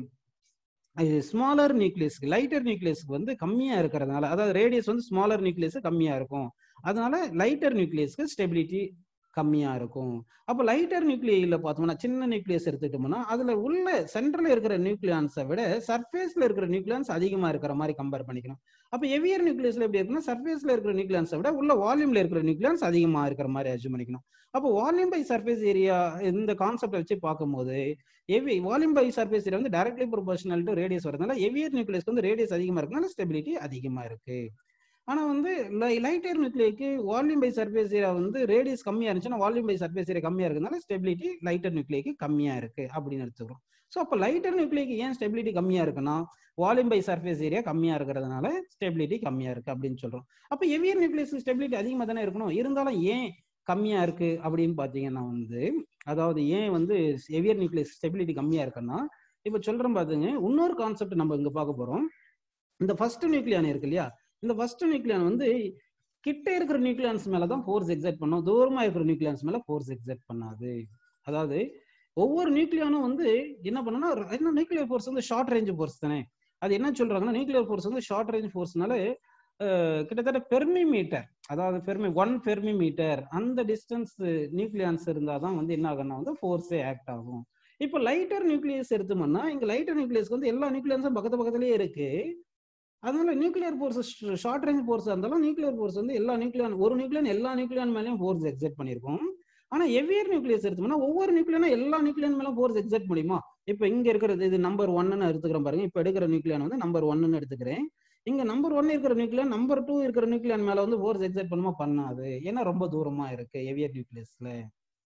S1: ஸ்மாலர் நியூக்ளியஸ்க்கு லைட்டர் நியூக்ளியஸ்க்கு வந்து கம்மியா இருக்கிறதுனால அதாவது ரேடியஸ் வந்து ஸ்மாலர் நியூக்ளியஸ் கம்மியா இருக்கும் அதனால லைட்டர் நியூக்ளியஸ்க்கு ஸ்டெபிலிட்டி கம்மியா இருக்கும் அப்போ லைட்டர் நியூக்ளியில பார்த்தோம்னா சின்ன நியூக்ளியஸ் எடுத்துட்டோம்னா அதுல உள்ள சென்ட்ரல் இருக்கிற நியூக்ளியான்ஸை விட சர்ஃபேஸ்ல இருக்கிற நியூக்ளியான்ஸ் அதிகமா இருக்கிற மாதிரி கம்பேர் பண்ணிக்கணும் அப்போ எவியர் நியூக்ளியஸ்ல எப்படி இருக்குன்னா சர்ஃபேஸ்ல இருக்கிற நியூக்ளியான்ஸை விட உள்ள வால்யூம்ல இருக்கிற நியூக்ளியான்ஸ் அதிகமா இருக்கிற மாதிரி அஜூம் பண்ணிக்கணும் அப்போ வால்யூம் பை சர்ஃபேஸ் ஏரியா இந்த கான்செப்ட் வச்சு பார்க்கும்போது heavy volume by surface area வந்து டைரக்ட்லி ப்ரொபோஷனல் டு ரேடியஸ் வரதுனால எவியர் நியூக்ளியஸ்க்கு வந்து ரேடியஸ் அதிகமா இருக்கனால ஸ்டெபிலிட்டி அதிகமா இருக்கு ஆனா வந்து லைட்டர் நியூக்ளியக்கு வால்யூம் பை சர்ஃபேஸ் ஏரியா வந்து ரேடியஸ் கம்மியா இருந்துச்சுன்னா வால்யூம் பை சர்ஃபேஸ் ஏரியா கம்மியா இருக்கிறதுனால ஸ்டெபிலிட்டி லைட்டர் நியூக்ளியக்கு கம்மியா இருக்கு அப்படின்னு எடுத்துக்கிறோம் ஸோ அப்போ லைட்டர் நியூக்ளியக்கு ஏன் ஸ்டெபிலிட்டி கம்மியா இருக்குன்னா வால்யூம் பை சர்ஃபேஸ் ஏரியா கம்மியா இருக்கிறதுனால ஸ்டெபிலிட்டி கம்மியா இருக்கு அப்படின்னு சொல்றோம் அப்போ எவியர் நியூக்ளியஸ் ஸ்டெபிலிட்டி அதிகமா தானே இருக்கணும் இருந்தாலும் ஏன் கம்மியா இருக்கு அப்படின்னு பாத்தீங்கன்னா வந்து அதாவது ஏன் வந்து எவியர் நியூக்ளியஸ் ஸ்டெபிலிட்டி கம்மியா இருக்குன்னா இப்ப சொல்றோம் பாத்துங்க இன்னொரு கான்செப்ட் நம்ம இங்க பார்க்க போறோம் இந்த ஃபர்ஸ்ட் நியூக்ளியான் இருக்கு இல்லையா இந்த ஃபர்ஸ்ட் நியூக்ளியான் வந்து கிட்ட இருக்கிற நியூக்ளியான்ஸ் மேல தான் ஃபோர்ஸ் எக்ஸைட் பண்ணும் தூரமா இருக்கிற நியூக்ளியான்ஸ் மேல ஃபோர்ஸ் எக்ஸைட் பண்ணாது அதாவது ஒவ்வொரு நியூக்ளியானும் வந்து என்ன பண்ணுன்னா என்ன நியூக்ளியர் ஃபோர்ஸ் வந்து ஷார்ட் ரேஞ்ச் ஃபோர்ஸ் தானே அது என்ன சொல்றாங்கன்னா நியூக்ளியர் ஃபோர்ஸ் வந்து ஷார்ட் ரேஞ்ச் ஃபோர்ஸ்னால கிட்டத்தட்ட பெர்மி மீட்டர் அதாவது பெர்மி ஒன் பெர்மி மீட்டர் அந்த டிஸ்டன்ஸ் நியூக்ளியான்ஸ் இருந்தால் தான் வந்து என்ன ஆகும்னா வந்து ஃபோர்ஸே ஆக்ட் ஆகும் இப்போ லைட்டர் நியூக்ளியஸ் எடுத்தோம்னா இங்க லைட்டர் நியூக்ளியஸ்க்கு வந்து எல்லா நியூக்ளியன்ஸும் பக்கத்து பக்கத்துலயே இருக்கு அதனால nuclear force short range force இருந்தாலும் நியூக்ளியர் ஃபோர்ஸ் வந்து எல்லா நியூக்ளியான் ஒரு நியூக்ளியன் எல்லா நியூக்ளியான் மேலேயும் ஃபோர்ஸ் எக்ஸெட் பண்ணியிருக்கும் ஆனா எவ்வியர் நியூக்ளியஸ் எடுத்தோம்னா ஒவ்வொரு நியூக்ளியனும் எல்லா நியூக்ளியன் மேலும் ஃபோர்ஸ் எக்ஸெட் முடியுமா இப்போ இங்க இருக்கிறது இது நம்பர் ஒன்னு எடுத்துக்கிறேன் பாருங்க இப்போ எடுக்கிற நியூக்ளியான் வந்து நம்பர் ஒன்னு எடுத்துக்கிறேன் இங்க நம்பர் ஒன் இருக்கிற நியூக்ளியன் நம்பர் டூ இருக்கிற நியூக்ளியன் மேல வந்து ஃபோர்ஸ் எக்ஸைட் பண்ணுமா பண்ணாது ஏன்னா ரொம்ப தூரமா இருக்கு எவியர் நியூக்ளியஸ்ல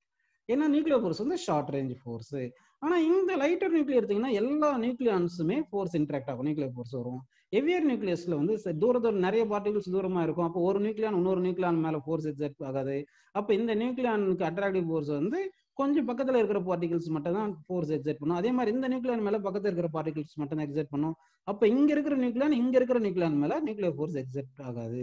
S1: ஏன்னா நியூக்ளியர் ஃபோர்ஸ் வந்து ஷார்ட் ரேஞ்ச் ஃபோர்ஸ் ஆனா இந்த லைட்டர் நியூக்ளியர் எடுத்தீங்கன்னா எல்லா நியூக்ளியான்ஸுமே ஃபோர்ஸ் இன்ட்ராக்ட் ஆகும் நியூக்ளியர் ஃபோர்ஸ் வரும் ஹெவியர் நியூக்ளியஸ்ல வந்து ச- தூர தூரம் நிறைய பார்ட்டிகல்ஸ் தூரமா இருக்கும் அப்போ ஒரு நியூக்ளியான் இன்னொரு நியூக்ளியான் மேல ஃபோர்ஸ் எக்ஸர்ட் ஆகாது அப்போ இந்த நியூக்ளியானுக்கு அட்ராக்டிவ் ஃபோர்ஸ் வந்து கொஞ்சம் பக்கத்துல இருக்கிற பார்ட்டிகல்ஸ் மட்டும் தான் ஃபோர்ஸ் எக்ஸர்ட் பண்ணும் அதே மாதிரி இந்த நியூக்ளியான் மேல பக்கத்துல இருக்கிற பார்ட்டிகல்ஸ் மட்டும் தான் எக்ஸர்ட் பண்ணும் அப்ப இங்க இருக்கிற நியூக்ளியான் இங்க இருக்கிற நியூக்ளியான் மேல நியூக்ளியர் ஃபோர்ஸ் எக்ஸர்ட் ஆகாது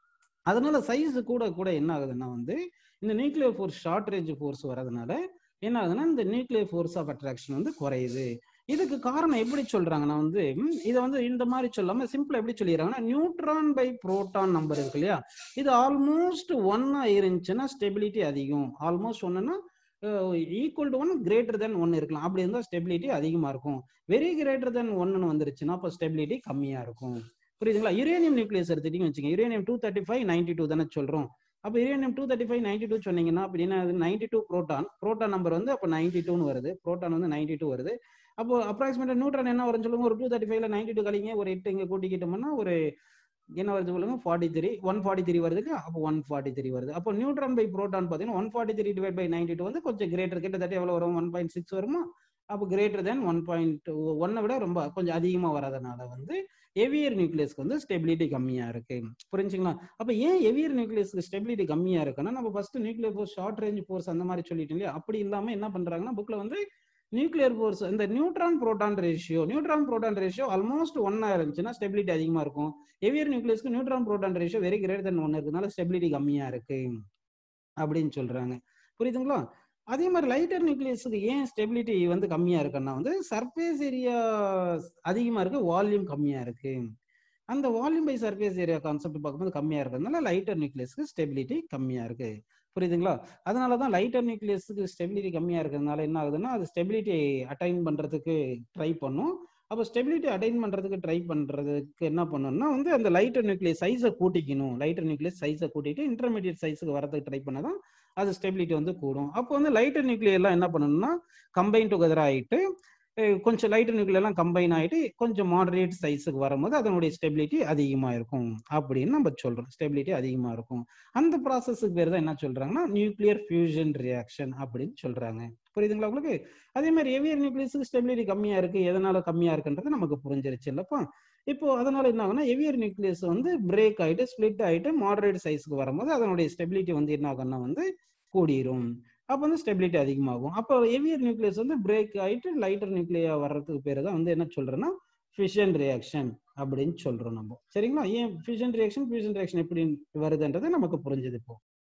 S1: அதனால சைஸ் கூட கூட என்ன ஆகுதுன்னா வந்து இந்த nuclear force short range force வரதுனால என்ன ஆகுதுன்னா இந்த நியூக்ளியர் ஃபோர்ஸ் ஆஃப் அட்ராக்ஷன் வந்து குறையுது இதுக்கு காரணம் எப்படி சொல்றாங்கன்னா வந்து ம், இதை வந்து இந்த மாதிரி சொல்லாம சிம்பிளா எப்படி சொல்லிடுறாங்கன்னா நியூட்ரான் பை புரோட்டான் நம்பர் இருக்கு இல்லையா இது ஆல்மோஸ்ட் ஒன்னா இருந்துச்சுன்னா ஸ்டெபிலிட்டி அதிகம் ஆல்மோஸ்ட் ஒன்னுன்னா equal to one greater than one இருக்கலாம் அப்படி இருந்தால் ஸ்டெபிலிட்டி அதிகமா இருக்கும் வெரி கிரேட்டர் தென் ஒன்னு வந்துருச்சுன்னா அப்போ ஸ்டெபிலிட்டி கம்மியா இருக்கும் புரியுதுங்களா யுரேனியம் நியூக்ளியஸ் எடுத்துட்டீங்கன்னு வச்சுங்க uranium two thirty five ninety two தானே சொல்றோம் அப்போ uranium two thirty five ninety two சொன்னீங்கன்னா அப்படின்னா அது ninety two proton proton number வந்து அப்போ நைன்டி டூன்னு வருது ப்ரோட்டான் வந்து நைன்டி டூ வருது அப்போ அப்ராக்சிமேட்டா நியூட்ரான் என்ன வரும்னு சொல்லுங்க ஒரு டூ தேர்ட்டி ஃபைவ்ல நைன்டி டூ கழிங்க ஒரு எட்டு இங்கே கூட்டிக்கிட்டோம்னா ஒரு என்ன வருது சொல்லுங்க forty three one forty three வருது இல்லையா அப்போ ஒன் ஃபார்ட்டி த்ரீ வருது அப்போ நியூட்ரான் பை ப்ரோட்டான் பார்த்தீங்கன்னா one forty three divide by ninety two வந்து கொஞ்சம் கிரேட்டர் கிட்டத்தட்ட எவ்வளோ வரும் ஒன் பாயிண்ட் சிக்ஸ் வருமா அப்போ கிரேட்டர் தென் ஒன் பாயிண்ட் ஒன்னை விட ரொம்ப கொஞ்சம் அதிகமாக வராதனால வந்து எவியர் நியூக்ளியஸ்க்கு வந்து ஸ்டெபிலிட்டி கம்மியாக இருக்கு புரிஞ்சுங்களா அப்போ ஏன் எவியர் நியூக்ளியஸ்க்கு ஸ்டெபிலிட்டி கம்மியாக இருக்குன்னா நம்ம first nuclear force short range force அந்த மாதிரி சொல்லிட்டோம் இல்லையா அப்படி இல்லாமல் என்ன பண்ணுறாங்கன்னா புக்கில் வந்து நியூக்ளியர் ஃபோர்ஸ் இந்த neutron proton ratio neutron proton ratio almost ஒன்னா இருந்துச்சுன்னா ஸ்டெபிலிட்டி அதிகமாக இருக்கும் எவியர் நியூக்ளியஸ்க்கு neutron proton ratio very greater than one இருக்கிறதுனால ஸ்டெபிலிட்டி கம்மியாக இருக்கு அப்படின்னு சொல்றாங்க புரியுதுங்களா அதே மாதிரி லைட்டர் நியூக்ளியஸுக்கு ஏன் ஸ்டெபிலிட்டி வந்து கம்மியா இருக்குன்னா வந்து சர்ஃபேஸ் ஏரியா அதிகமா இருக்கு வால்யூம் கம்மியா இருக்கு அந்த volume by surface area concept பார்க்கும்போது கம்மியா இருக்கிறதுனால லைட்டர் நியூக்ளியஸ்க்கு ஸ்டெபிலிட்டி கம்மியா இருக்கு புரியுதுங்களா அதனால தான் லைட்டர் நியூக்ளியஸுக்கு ஸ்டெபிலிட்டி கம்மியா இருக்கிறதுனால என்ன ஆகுதுன்னா அது ஸ்டெபிலிட்டி அட்டைன் பண்றதுக்கு ட்ரை பண்ணும் அப்போ ஸ்டெபிலிட்டி அட்டைன் பண்றதுக்கு ட்ரை பண்றதுக்கு என்ன பண்ணணும்னா வந்து அந்த லைட்டர் நியூக்ளியஸ் சைஸை கூட்டிக்கணும் லைட்டர் நியூக்ளியஸ் சைஸை கூட்டிட்டு இன்டர்மீடியட் சைஸுக்கு வரதுக்கு ட்ரை பண்ணாதான் அது ஸ்டெபிலிட்டி வந்து கூடும் அப்போ வந்து லைட்டர் நியூக்ளியர்லாம் என்ன பண்ணணும்னா கம்பைன் டுகெதர் ஆயிட்டு அஹ் கொஞ்சம் லைட்டர் நியூக்ளியர்லாம் கம்பைன் ஆயிட்டு கொஞ்சம் மாடரேட் சைஸுக்கு வரும்போது அதனுடைய ஸ்டெபிலிட்டி அதிகமா இருக்கும் அப்படின்னு நம்ம சொல்றோம் ஸ்டெபிலிட்டி அதிகமா இருக்கும் அந்த ப்ராசஸுக்கு பேர் தான் என்ன சொல்றாங்கன்னா நியூக்ளியர் ஃபியூஷன் ரியாக்ஷன் அப்படின்னு சொல்றாங்க புரியுதுங்களா உங்களுக்கு அதே மாதிரி எவியர் நியூக்ளியஸுக்கு ஸ்டெபிலிட்டி கம்மியா இருக்கு எதனால கம்மியா இருக்குன்றது நமக்கு புரிஞ்சிருச்சு இல்லப்பா இப்போ அதனால என்ன ஆகும்னா எவியர் நியூக்ளியஸ் வந்து பிரேக் ஆயிட்டு ஸ்பிளிட் ஆயிட்டு மாடரேட் சைஸ்க்கு வரும்போது அதனுடைய ஸ்டெபிலிட்டி வந்து என்ன ஆகும்னா வந்து கூடிரும் அப்போ வந்து ஸ்டெபிலிட்டி அதிகமாகும் அப்போ எவியர் நியூக்ளியஸ் வந்து பிரேக் ஆயிட்டு லைட்டர் நியூக்ளியா வர்றதுக்கு பேர் தான் வந்து என்ன சொல்றேன்னா ஃபிஷன் ரியாக்ஷன் அப்படின்னு சொல்றோம் நம்ம சரிங்களா ஏன் ஃபிஷன் ரியாக்ஷன் ஃபியூஷன் ரியாக்ஷன் எப்படி வருதுன்றது நமக்கு புரிஞ்சது இப்போ